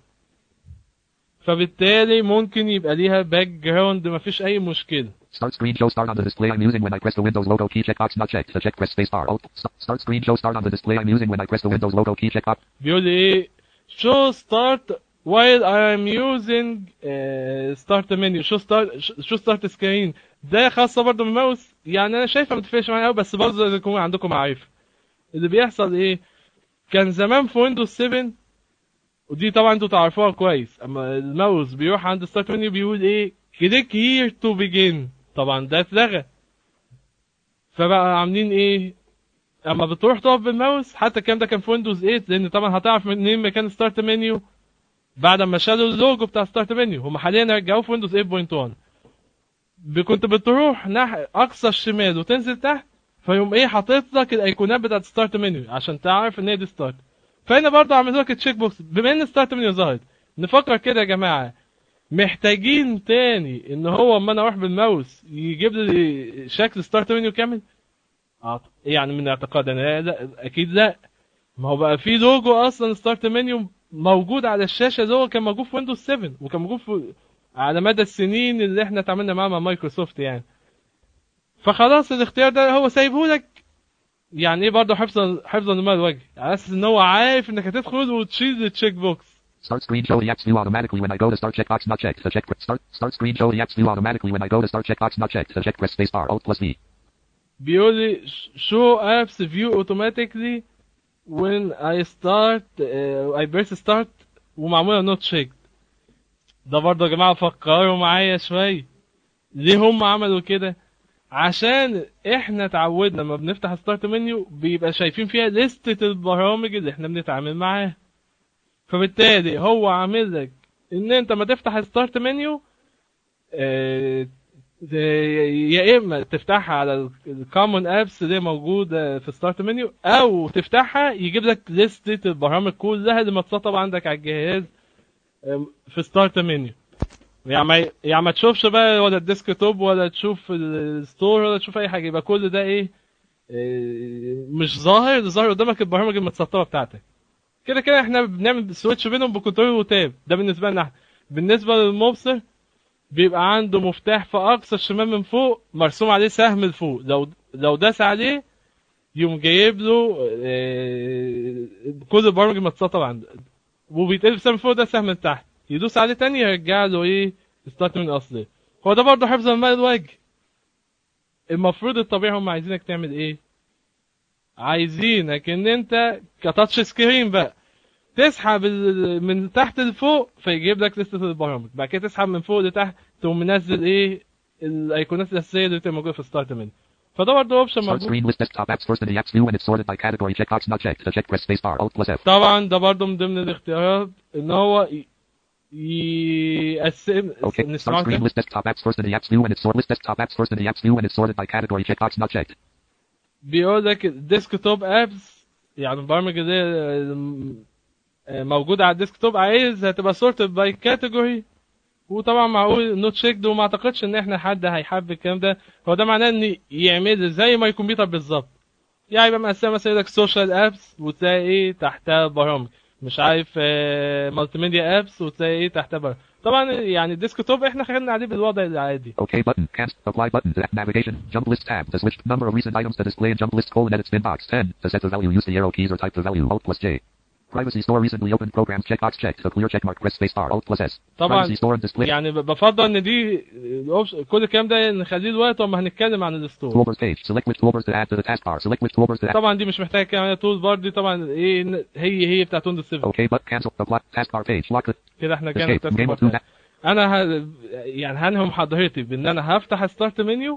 فبالتالي ممكن يبقى ليها باك جراوند مفيش اي مشكله Start screen show start on the display I'm using when I press the Windows logo key checkbox not checked. The check press spacebar. Alt. St- Start screen show start on the display I'm using when I press the Windows logo key checkbox. بيقول لي ايه show start while I am using uh, start menu show start show start screen ده خاصة برضه بالماوس يعني انا شايفها ما تفرقش معايا قوي بس برضه لازم يكون عندكم معرفة اللي بيحصل ايه كان زمان في ويندوز 7 ودي طبعا انتوا تعرفوها كويس اما الماوس بيروح عند ستارت منيو بيقول ايه كليك هير تو بيجن طبعا ده اتلغى فبقى عاملين ايه اما بتروح تقف بالماوس حتى الكلام ده كان في ويندوز 8 لان طبعا هتعرف منين مكان ستارت منيو بعد ما شالوا اللوجو بتاع ستارت منيو هم حاليا رجعوه في ويندوز 8.1 ب- كنت بتروح ناحية اقصى الشمال وتنزل تحت فيقوم ايه حاطط لك الايقونات بتاعت ستارت منيو عشان تعرف ان هي دي ستارت فهنا برضه عملوا لك تشيك بوكس بما ان ستارت منيو ظهرت نفكر كده يا جماعه محتاجين تاني ان هو اما انا اروح بالماوس يجيب لي شكل ستارت منيو كامل اه يعني من اعتقاد انا لا, لا اكيد لا ما هو بقى في لوجو اصلا ستارت منيو موجود على الشاشه اللي هو كان موجود في ويندوز 7 وكان موجود في على مدى السنين اللي احنا اتعاملنا معاه مع مايكروسوفت يعني فخلاص الاختيار ده هو سايبه لك يعني ايه برضه حفظا حفظا لما الوجه على اساس ان هو عارف انك هتدخل وتشيل التشيك بوكس Start screen show EX view automatically when I go to start checkbox not checked. The check press start start screen show EX view automatically when I go to start checkbox not checked. The check press spacebar Alt plus V. بيقول لي show apps view automatically when I start uh, I press start ومعموله not checked ده برضه يا جماعه فكروا معايا شويه ليه هم عملوا كده عشان احنا اتعودنا لما بنفتح ستارت منيو بيبقى شايفين فيها لستة البرامج اللي احنا بنتعامل معاها فبالتالي هو عامل لك ان انت ما تفتح ستارت منيو اه يا اما تفتحها على الكومن ابس اللي موجوده في ستارت منيو او تفتحها يجيب لك لستة البرامج كلها اللي متسطبه عندك على الجهاز اه، في ستارت منيو يعني ما يعني ما تشوفش بقى ولا الديسك توب ولا تشوف الستور ولا تشوف اي حاجه يبقى كل ده ايه آه، مش ظاهر ظاهر قدامك البرامج المتسطبه بتاعتك كده كده احنا بنعمل سويتش بينهم بكنترول وتاب ده بالنسبه لنا احنا بالنسبه للمبصر بيبقى عنده مفتاح في اقصى الشمال من فوق مرسوم عليه سهم لفوق لو لو داس عليه يقوم جايب له آه، كل البرامج المتسطبه عنده وبيتقلب سهم فوق ده سهم لتحت يدوس عليه تاني يرجع له ايه ستارت من اصله هو ده برضه حفظ الماء الوجه المفروض الطبيعي هم عايزينك تعمل ايه عايزينك ان انت كتاتش سكرين بقى تسحب ال- من تحت لفوق فيجيب لك لستة البرامج بعد كده تسحب من فوق لتحت تقوم منزل ايه الايقونات الاساسيه اللي بتبقى موجوده في ستارت منيو فده برضه اوبشن Start موجود screen list desktop apps first in the apps view and it's sorted by category checkbox not checked. To check press spacebar Alt plus F. طبعا ده برضه من ضمن الاختيارات ان هو ي- يقسم Okay. Start نسمعه screen كده. list desktop apps first in the apps view and it's sorted list desktop apps first in the apps view and it's sorted by category checkbox not checked. بيقول لك الديسكتوب ابس يعني البرامج اللي هي موجوده على الديسكتوب عايز هتبقى سورتد باي كاتيجوري وطبعا معقول نوت تشيكد وما اعتقدش ان احنا حد هيحب الكلام ده هو ده معناه ان يعمل زي ما الكمبيوتر بالظبط يعني يبقى مقسم مثلا لك سوشيال ابس وتلاقي ايه تحتها برامج مش عارف مالتي ميديا ابس وتلاقي ايه تحتها برامج طبعا يعني الديسكتوب احنا خدنا عليه بالوضع العادي OK button. Can't. Apply button. To navigation. Jump list tab. To switch number of recent items to display in jump list colon edit spin box. 10. To set the value use the arrow keys or type the value. Alt plus J. Privacy store recently opened programs checkbox checked. To clear checkmark press space bar. Alt plus S. طبعا Privacy store and display. يعني ب- بفضل ان دي الأوبش- كل الكلام ده نخليه دلوقتي وما هنتكلم عن الستور Toolbars page. Select which toolbars to add to the taskbar. Select which toolbars to add. طبعا دي مش محتاجه كلام عليها تول بار دي طبعا ايه ن- هي هي بتاعت ويندوز 7 OK but cancel. Apply taskbar page. Lock it. كده احنا كده Escape. Game of two. بتاعت انا ه... يعني هنهم حضرتي بان انا هفتح ستارت منيو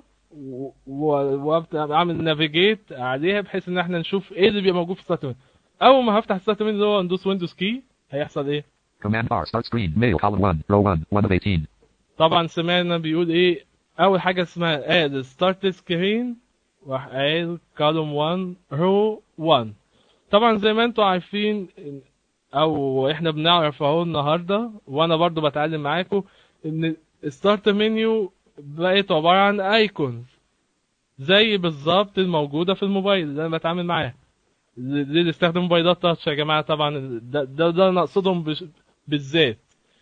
واعمل نافيجيت عليها بحيث ان احنا نشوف ايه اللي بيبقى موجود في ستارت منيو اول ما هفتح ستارت منيو اللي هو ندوس ويندوز كي هيحصل ايه Command bar. Start screen. Mail column 1. Row 1. 1 of 18. طبعا سمعنا بيقول ايه اول حاجه اسمها اد ستارت سكرين راح قايل كولوم 1 رو 1 طبعا زي ما انتوا عارفين او احنا بنعرف اهو النهارده وانا برضو بتعلم معاكم ان ستارت منيو بقت عباره عن ايكونز زي بالظبط الموجوده في الموبايل اللي انا بتعامل معاه اللي اللي استخدم موبايلات تاتش يا جماعه طبعا ده ده, ده انا اقصدهم بش- بالذات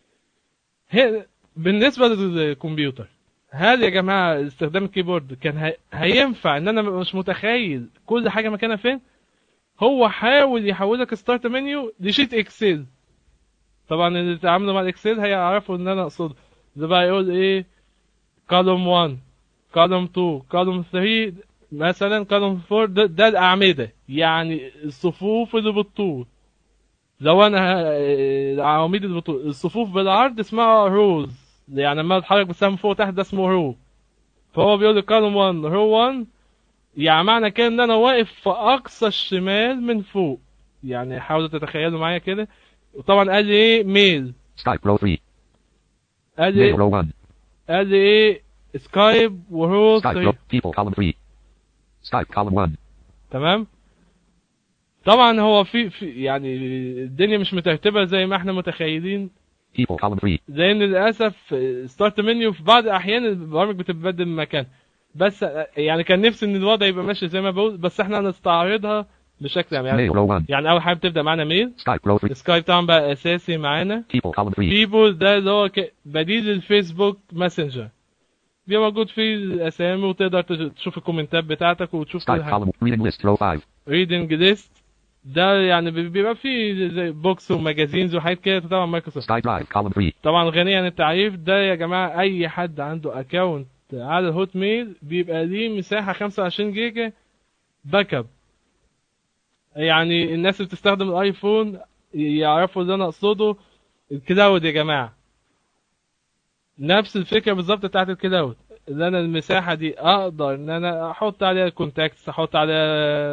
هي بالنسبه للكمبيوتر هل يا جماعه استخدام الكيبورد كان هي... هينفع ان انا مش متخيل كل حاجه مكانها فين هو حاول يحولك ستارت منيو لشيت اكسل طبعا اللي اتعاملوا مع الاكسل هيعرفوا ان انا اقصد ده بقى يقول ايه كولوم 1 كولوم 2 كولوم 3 مثلا كولوم 4 ده, ده الاعمده يعني الصفوف اللي بالطول لو انا ه- العواميد اللي بالطول الصفوف بالعرض اسمها روز يعني لما اتحرك بالسهم فوق تحت ده اسمه رو فهو بيقول لي كولوم 1 رو 1 يعني معنى كده ان انا واقف في اقصى الشمال من فوق يعني حاولوا تتخيلوا معايا كده وطبعا قال لي ايه ميل Skype row 3. قال Mail لي row 1. قال لي ايه سكايب وهو Skype 3 row. People column 3. Skype column 1. تمام طبعا هو في, في يعني الدنيا مش مترتبه زي ما احنا متخيلين People column 3. لان للاسف ستارت منيو في بعض الاحيان البرامج بتتبدل مكان بس يعني كان نفسي ان الوضع يبقى ماشي زي ما بقول بس احنا هنستعرضها بشكل عام يعني Mail row 1. يعني اول حاجه بتبدا معانا ميل Skype row 3. سكايب طبعا بقى اساسي معانا People column 3. بيبول ده اللي هو ك- بديل الفيسبوك ماسنجر بيبقى موجود فيه الاسامي وتقدر تش- تشوف الكومنتات بتاعتك وتشوف كل Skype حاجه column reading list row 5. ريدنج ليست ده يعني بي- بيبقى فيه زي بوكس وماجازينز وحاجات كده طبعا مايكروسوفت Skype drive column 3. طبعا غني عن التعريف ده يا جماعه اي حد عنده اكونت على الهوت ميل بيبقى ليه مساحه 25 جيجا باك اب يعني الناس اللي بتستخدم الايفون يعرفوا اللي انا اقصده الكلاود يا جماعه نفس الفكره بالظبط بتاعت الكلاود اللي انا المساحه دي اقدر ان انا احط عليها كونتاكتس احط عليها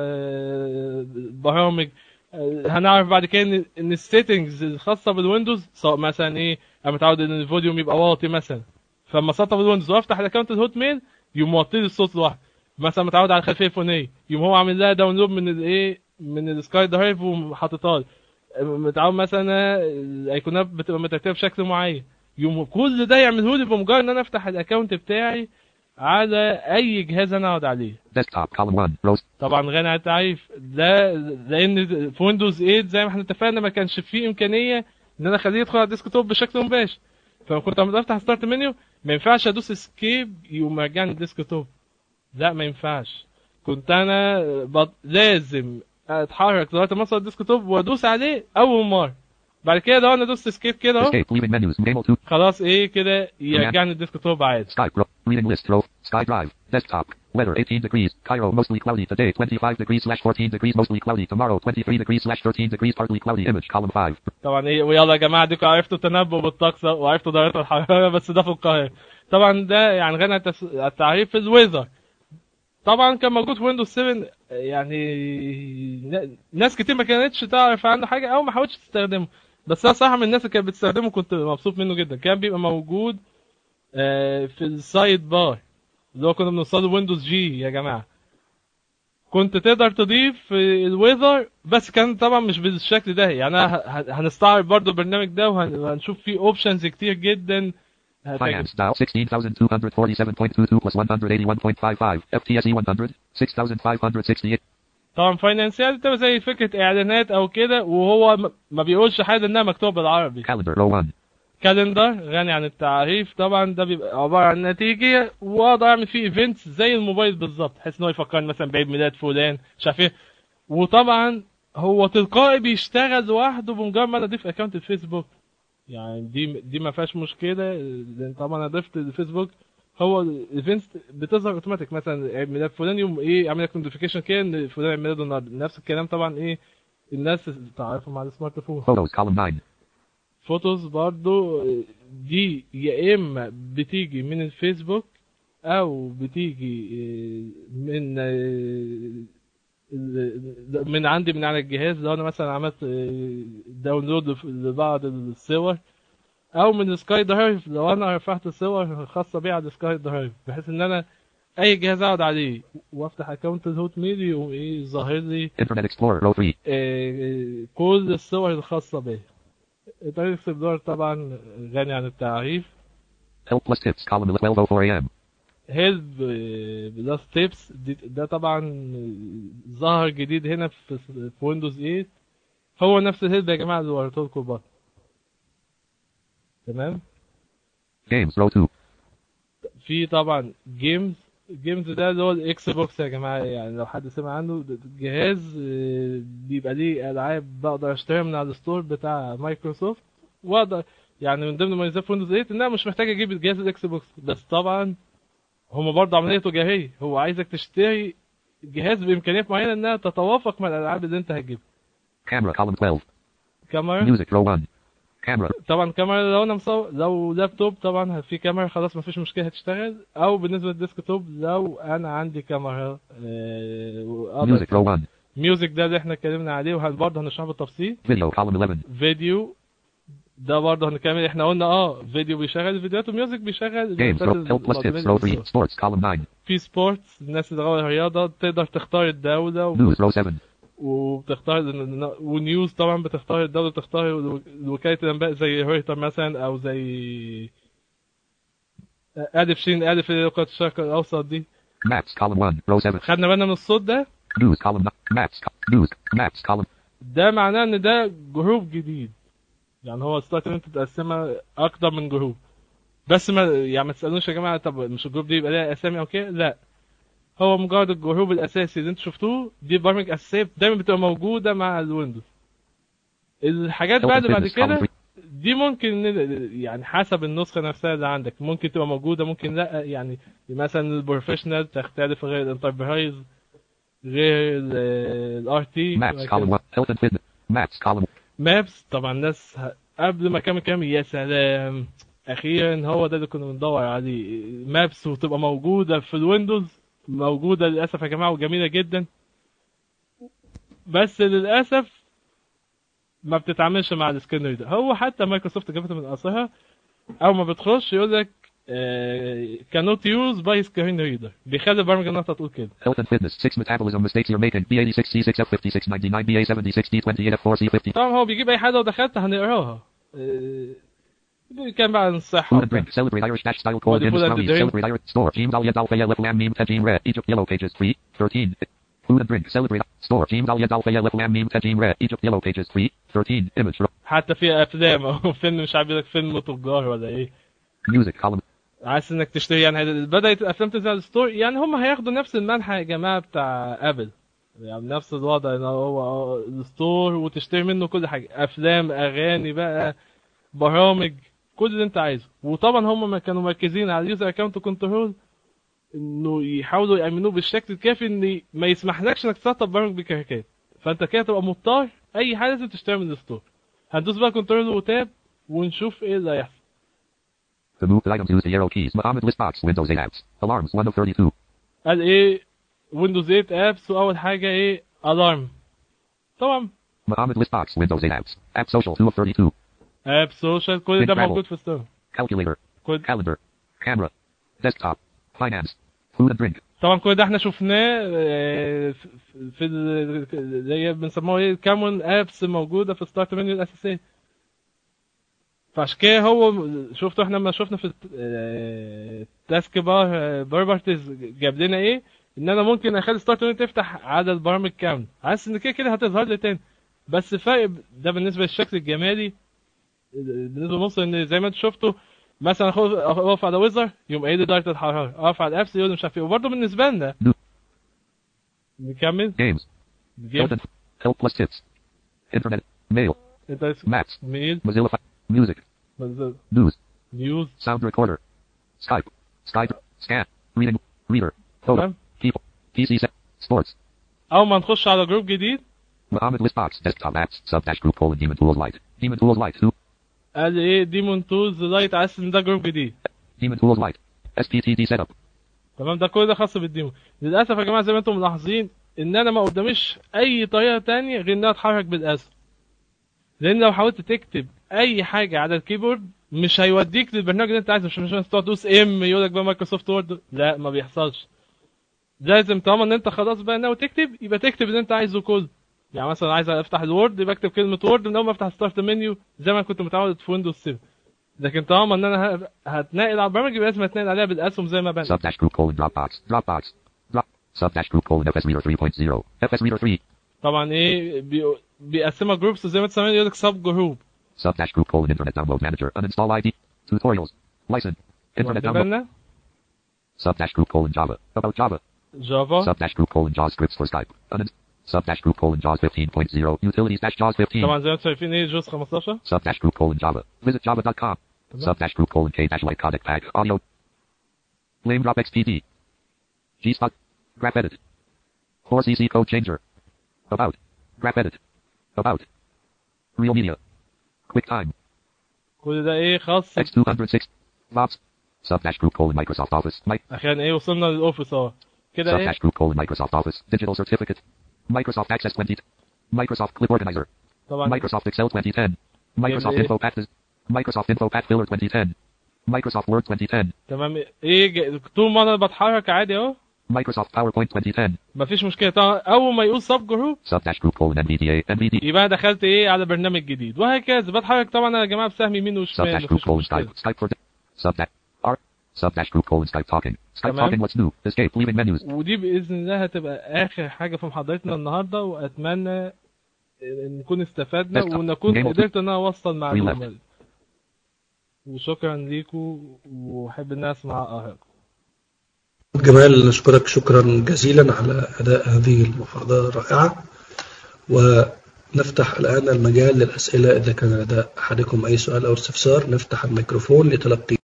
برامج هنعرف بعد كده ان ان السيتنجز الخاصه بالويندوز سواء مثلا ايه انا متعود ان الفوليوم يبقى واطي مثلا فلما اسطب الويندوز وافتح الاكونت الهوت ميل يقوم موطي لي الصوت لوحده مثلا متعود على الخلفيه الفونيه يقوم هو عامل لها داونلود من الايه من السكاي درايف وحاططها لي متعود مثلا الايقونات بتبقى مترتبه بشكل معين يقوم كل ده يعمله لي بمجرد ان انا افتح الاكونت بتاعي على اي جهاز انا اقعد عليه Desktop, column 1, rows, طبعا غني عن التعريف ده لان في ويندوز 8 زي ما احنا اتفقنا ما كانش فيه امكانيه ان انا اخليه يدخل على الديسك توب بشكل مباشر فكنت لما افتح ستارت منيو ما ينفعش ادوس اسكيب يقوم يرجعني الديسك توب لا ما ينفعش كنت انا بط... لازم اتحرك لغايه ما اوصل الديسك توب وادوس عليه اول مره بعد كده لو انا دوست اسكيب كده اهو escape, leaving menus, Gamel 2, خلاص ايه كده يرجعني الديسك توب عادي Skype, row, reading list, row, Sky Drive, desktop, weather 18 degrees, Cairo mostly cloudy today, 25 degrees slash 14 degrees mostly cloudy tomorrow, 23 degrees slash 13 degrees partly cloudy image, column 5, طبعا ايه ويلا يا جماعه ديكوا عرفتوا التنبؤ بالطقس وعرفتوا درجات الحراره بس ده في القاهره طبعا ده يعني غنى عن التس- التعريف في الويذر طبعا كان موجود في ويندوز 7 يعني ن- ناس كتير ما كانتش تعرف عنه حاجه او ما حاولتش تستخدمه بس انا صراحه من الناس اللي كانت بتستخدمه كنت مبسوط منه جدا كان بيبقى موجود آه، في السايد بار اللي هو كنا بنوصله ويندوز جي يا جماعه كنت تقدر تضيف الويذر بس كان طبعا مش بالشكل ده يعني أنا ه- ه- هنستعرض برضو البرنامج ده وهن- وهنشوف فيه اوبشنز كتير جدا هتعجب. finance, dial 16,247.22 plus 181.55, FTSE 100, 6,568, طبعا فاينانسيال بتبقى زي فكره اعلانات او كده وهو م- ما بيقولش حاجه انها مكتوبه بالعربي calendar, row 1, كالندر غني عن التعريف طبعا ده بيبقى عباره عن نتيجه واقدر اعمل فيه ايفنتس زي الموبايل بالظبط بحيث ان هو يفكرني مثلا بعيد ميلاد فلان مش عارف ايه وطبعا هو تلقائي بيشتغل لوحده بمجرد ما انا اضيف اكونت الفيسبوك يعني دي دي ما فيهاش مشكله لان طبعا انا ضفت الفيسبوك هو الايفنتس بتظهر اوتوماتيك مثلا عيد ميلاد فلان يوم ايه يعمل لك نوتيفيكيشن كده ان فلان عيد ميلاده النهارده نفس الكلام طبعا ايه الناس تعرفوا مع السمارت فون photos, column 9, فوتوز برضو دي يا اما بتيجي من الفيسبوك او بتيجي من من عندي من على الجهاز لو انا مثلا عملت داونلود لبعض الصور او من سكاي درايف لو انا رفعت صور خاصه بيها على السكاي درايف بحيث ان انا اي جهاز اقعد عليه وافتح اكونت الهوت ميل يقوم ايه ظاهر لي Internet Explorer, row 3, آه، كل الصور الخاصة بيا طريقة الاكسبلور طبعا غني عن التعريف help plus tips, column 1204 am, هيلب بلس تيبس ده طبعا ظهر جديد هنا في في ويندوز 8 هو نفس الهيلب يا جماعة اللي وريته لكم برضه تمام games, row 2, في طبعا جيمز جيمز ده اللي هو الاكس بوكس يا جماعه يعني لو حد سمع عنه ده جهاز آه، بيبقى ليه العاب بقدر اشتريها من على الستور بتاع مايكروسوفت واقدر يعني من ضمن مميزات ويندوز 8 انها مش محتاج اجيب جهاز الاكس بوكس بس طبعا هما برضه عمليه تجاريه هو عايزك تشتري جهاز بامكانيات معينه انها تتوافق مع الالعاب اللي انت هتجيبها camera, column 12, كاميرا music, row 1, camera, طبعا كاميرا لو انا مصور لو لابتوب طبعا في كاميرا خلاص مفيش مشكله هتشتغل او بالنسبه للديسك توب لو انا عندي كاميرا آه، وأقدر- music, row 1, ميوزك ده اللي احنا اتكلمنا عليه وبرضه هنشرحه بالتفصيل video, column 11, فيديو ده برضه هنكمل احنا قلنا اه فيديو بيشغل الفيديوهات وميوزك بيشغل games, row, help plus tips, row 3, sports, column 9, في سبورتس الناس اللي غاوية رياضة تقدر تختار الدولة و... news, row 7, وبتختار ونيوز طبعا بتختار الدولة بتختار وكالة الأنباء زي رويتر مثلا أو زي ألف شين ألف اللي هي قناة الشرق الأوسط دي maps, column 1, row 7, خدنا بالنا من الصوت ده news, column 9, maps, co- news, maps, column, ده معناه إن ده جروب جديد يعني هو ستارت إن أنت تقسمها أكتر من جروب بس ما يعني ما تسألونيش يا جماعة طب مش الجروب دي يبقى لها أسامي أو كده لا هو مجرد الجروب الأساسي اللي أنتوا شفتوه دي برامج أساسية دايما بتبقى موجودة مع الويندوز الحاجات بقى اللي بعد fitness, column كده 3, دي ممكن يعني حسب النسخة نفسها اللي عندك ممكن تبقى موجودة ممكن لا يعني مثلا البروفيشنال تختلف غير الانتربرايز غير الار تي maps, column 1, health and fitness, maps, column, مابس طبعا الناس ه- قبل ما كامل كامل يا سلام اخيرا هو ده اللي كنا بندور عليه مابس وتبقى موجودة في الويندوز موجودة للأسف يا جماعة وجميلة جدا بس للأسف ما بتتعاملش مع السكرين ريدر هو حتى مايكروسوفت جابتها من قصرها اول ما بتخش يقول لك كانوت يوز باي سكرين ريدر بيخلي البرمجه انها تقول كده health and fitness, 6 metabolism mistakes you're making, B86, C6, F56, 99, BA76, D24, C50, طبعا هو بيجيب اي حاجه لو دخلت هنقراها آه، كان بقى عن الصحة Food and drink. Celebrate Irish dash style What core do you Guinness put on the brownies. drink? Celebrate Irish store. James Alia Dalfaya Leflam Meme 10 Team Red. Egypt Yellow Pages 3. 13. Food and drink. Celebrate store. James Alia Dalfaya Leflam Meme 10 Team Red. Egypt Yellow Pages 3. 13. Image. حتى في افلام او فيلم مش عارف يقول لك فيلم تجار ولا ايه Music column. عايز انك تشتري يعني هي- بدات الافلام تنزل على الستور يعني هم هياخدوا نفس المنحى يا جماعه بتاع ابل يعني نفس الوضع ان هو الستور وتشتري منه كل حاجه افلام اغاني بقى برامج كل اللي انت عايزه وطبعا هم ما كانوا مركزين على اليوزر اكونت كنترول انه يحاولوا يامنوه بالشكل الكافي ان ما يسمحلكش انك تسطب برامج بكراكات فانت كده تبقى مضطر اي حاجه لازم تشتري من الستور هندوس بقى كنترول وتاب ونشوف ايه اللي هيحصل To move the items use the arrow keys. Mohammed list box. Windows 8 apps. Alarms 1 of 32. قال ايه ويندوز 8 ابس واول حاجه ايه الارم طبعا Mohammed list box. Windows 8 apps. App social 2 of 32. اب سوشيال كل ده Travel. موجود في ستور Calculator. كل Calendar. Camera. Desktop. Finance. Food and drink. طبعا كل ده احنا شفناه آه، في- في ال- اللي هي بنسموها ايه الكامون ابس موجوده في ستارت منيو الاساسيه فعشان كده هو شفتوا احنا لما شفنا في التاسك بار بروبرتيز جاب لنا ايه ان انا ممكن اخلي ستارت منيو تفتح على البرامج كامله حاسس ان كده كده هتظهر لي تاني بس الفرق ده بالنسبه للشكل الجمالي بالنسبه لمصر ان زي ما انتوا شفتوا مثلا اخد اقف على ويزر يقوم قايل لي درجه الحراره اقف على الابس يقول لي مش عارف ايه وبرضه بالنسبه لنا No. نكمل Games. جيم Health and Help plus tips. Internet. Mail. انت Maps. ميل Mozilla. fi- Music. News. نيوز Sound recorder. Skype. Skype. Scan. Reading. Reader. Photo. تمام People. PC set. Sports. اول ما نخش على جروب جديد Mohammed list box. Desktop apps. Sub dash group colon Demon Tools Lite. Demon Tools Lite 2. قال لي ايه ديمون تولز لايت عايز ان ده جروب جديد Demon Tools Lite. SPTD setup. تمام ده كل ده خاص بالديمون للاسف يا جماعه زي ما انتم ملاحظين ان انا ما قداميش اي طريقه تانية غير ان انا اتحرك بالاسهم لان لو حاولت تكتب اي حاجه على الكيبورد مش هيوديك للبرنامج اللي انت عايزه مش مش تقعد تدوس ام يقول لك بقى مايكروسوفت وورد لا ما بيحصلش لازم طالما ان انت خلاص بقى ناوي تكتب يبقى تكتب اللي انت عايزه كله يعني مثلا عايز افتح الوورد يبقى اكتب كلمه وورد من اول ما افتح ستارت منيو زي ما كنت متعود في ويندوز 7 لكن طالما ان انا ه- هتنقل على البرامج يبقى لازم اتنقل عليها بالاسهم زي ما بنقل Sub dash group colon Dropbox. Dropbox. Drop. Sub dash group colon FS Reader 3.0. FS Reader 3. طبعا ايه بي... بيقسمها جروبس زي ما انت سامعني يقول لك سب جروب Sub dash group colon Internet Download Manager. Uninstall ID. Tutorials. License. Internet download. بالنا Sub dash group colon Java. About Java. جافا Sub dash group colon JAWS scripts for Skype. Uninst- Sub dash group colon JAWS 15.0. Utilities dash JAWS 15. طبعا زي ما انتم شايفين ايه جوز 15 Sub dash group colon Java. Visit java.com. Sub dash group colon K dash light codec pack. Audio. Lame drop XPD. Gspot. Graph edit. 4CC code changer. About. Graph edit. About. Real media. QuickTime. كل ده ايه خاص X206. VOPS. Sub dash group colon Microsoft Office. Mic. اخيرا ايه وصلنا للاوفيس اهو كده Sub ايه dash group colon Microsoft Office. Digital certificate. Microsoft Access 20. Microsoft Clip Organizer. طبعا Microsoft Excel 2010. Microsoft إيه؟ Info Path. Microsoft Info Path Filler 2010. Microsoft Word 2010. تمام ايه ج- طول ما انا بتحرك عادي اهو Microsoft PowerPoint 2010. مفيش مشكله طبعا اول ما يقول سب جروب Sub dash group colon NVDA. NVD. يبقى أنا دخلت ايه على برنامج جديد وهكذا بتحرك طبعا انا يا جماعه بسهم يمين Sub وشمال dash group مفيش colon مشكله Skype. Skype for. Sub dash. R. Sub dash group colon Skype talking. Skype Tamam. talking. What's new? Escape. Leaving menus. ودي باذن الله هتبقى اخر حاجه في محاضرتنا النهارده واتمنى ان نكون استفدنا Desktop. ونكون Game of- قدرت ان انا اوصل معلومه left. وشكرا ليكم واحب ان أنا اسمع ارائكم جمال نشكرك شكرا جزيلا على أداء هذه المحاضرة الرائعة ونفتح الآن المجال للأسئلة إذا كان لدى أحدكم أي سؤال أو استفسار نفتح الميكروفون لتلقي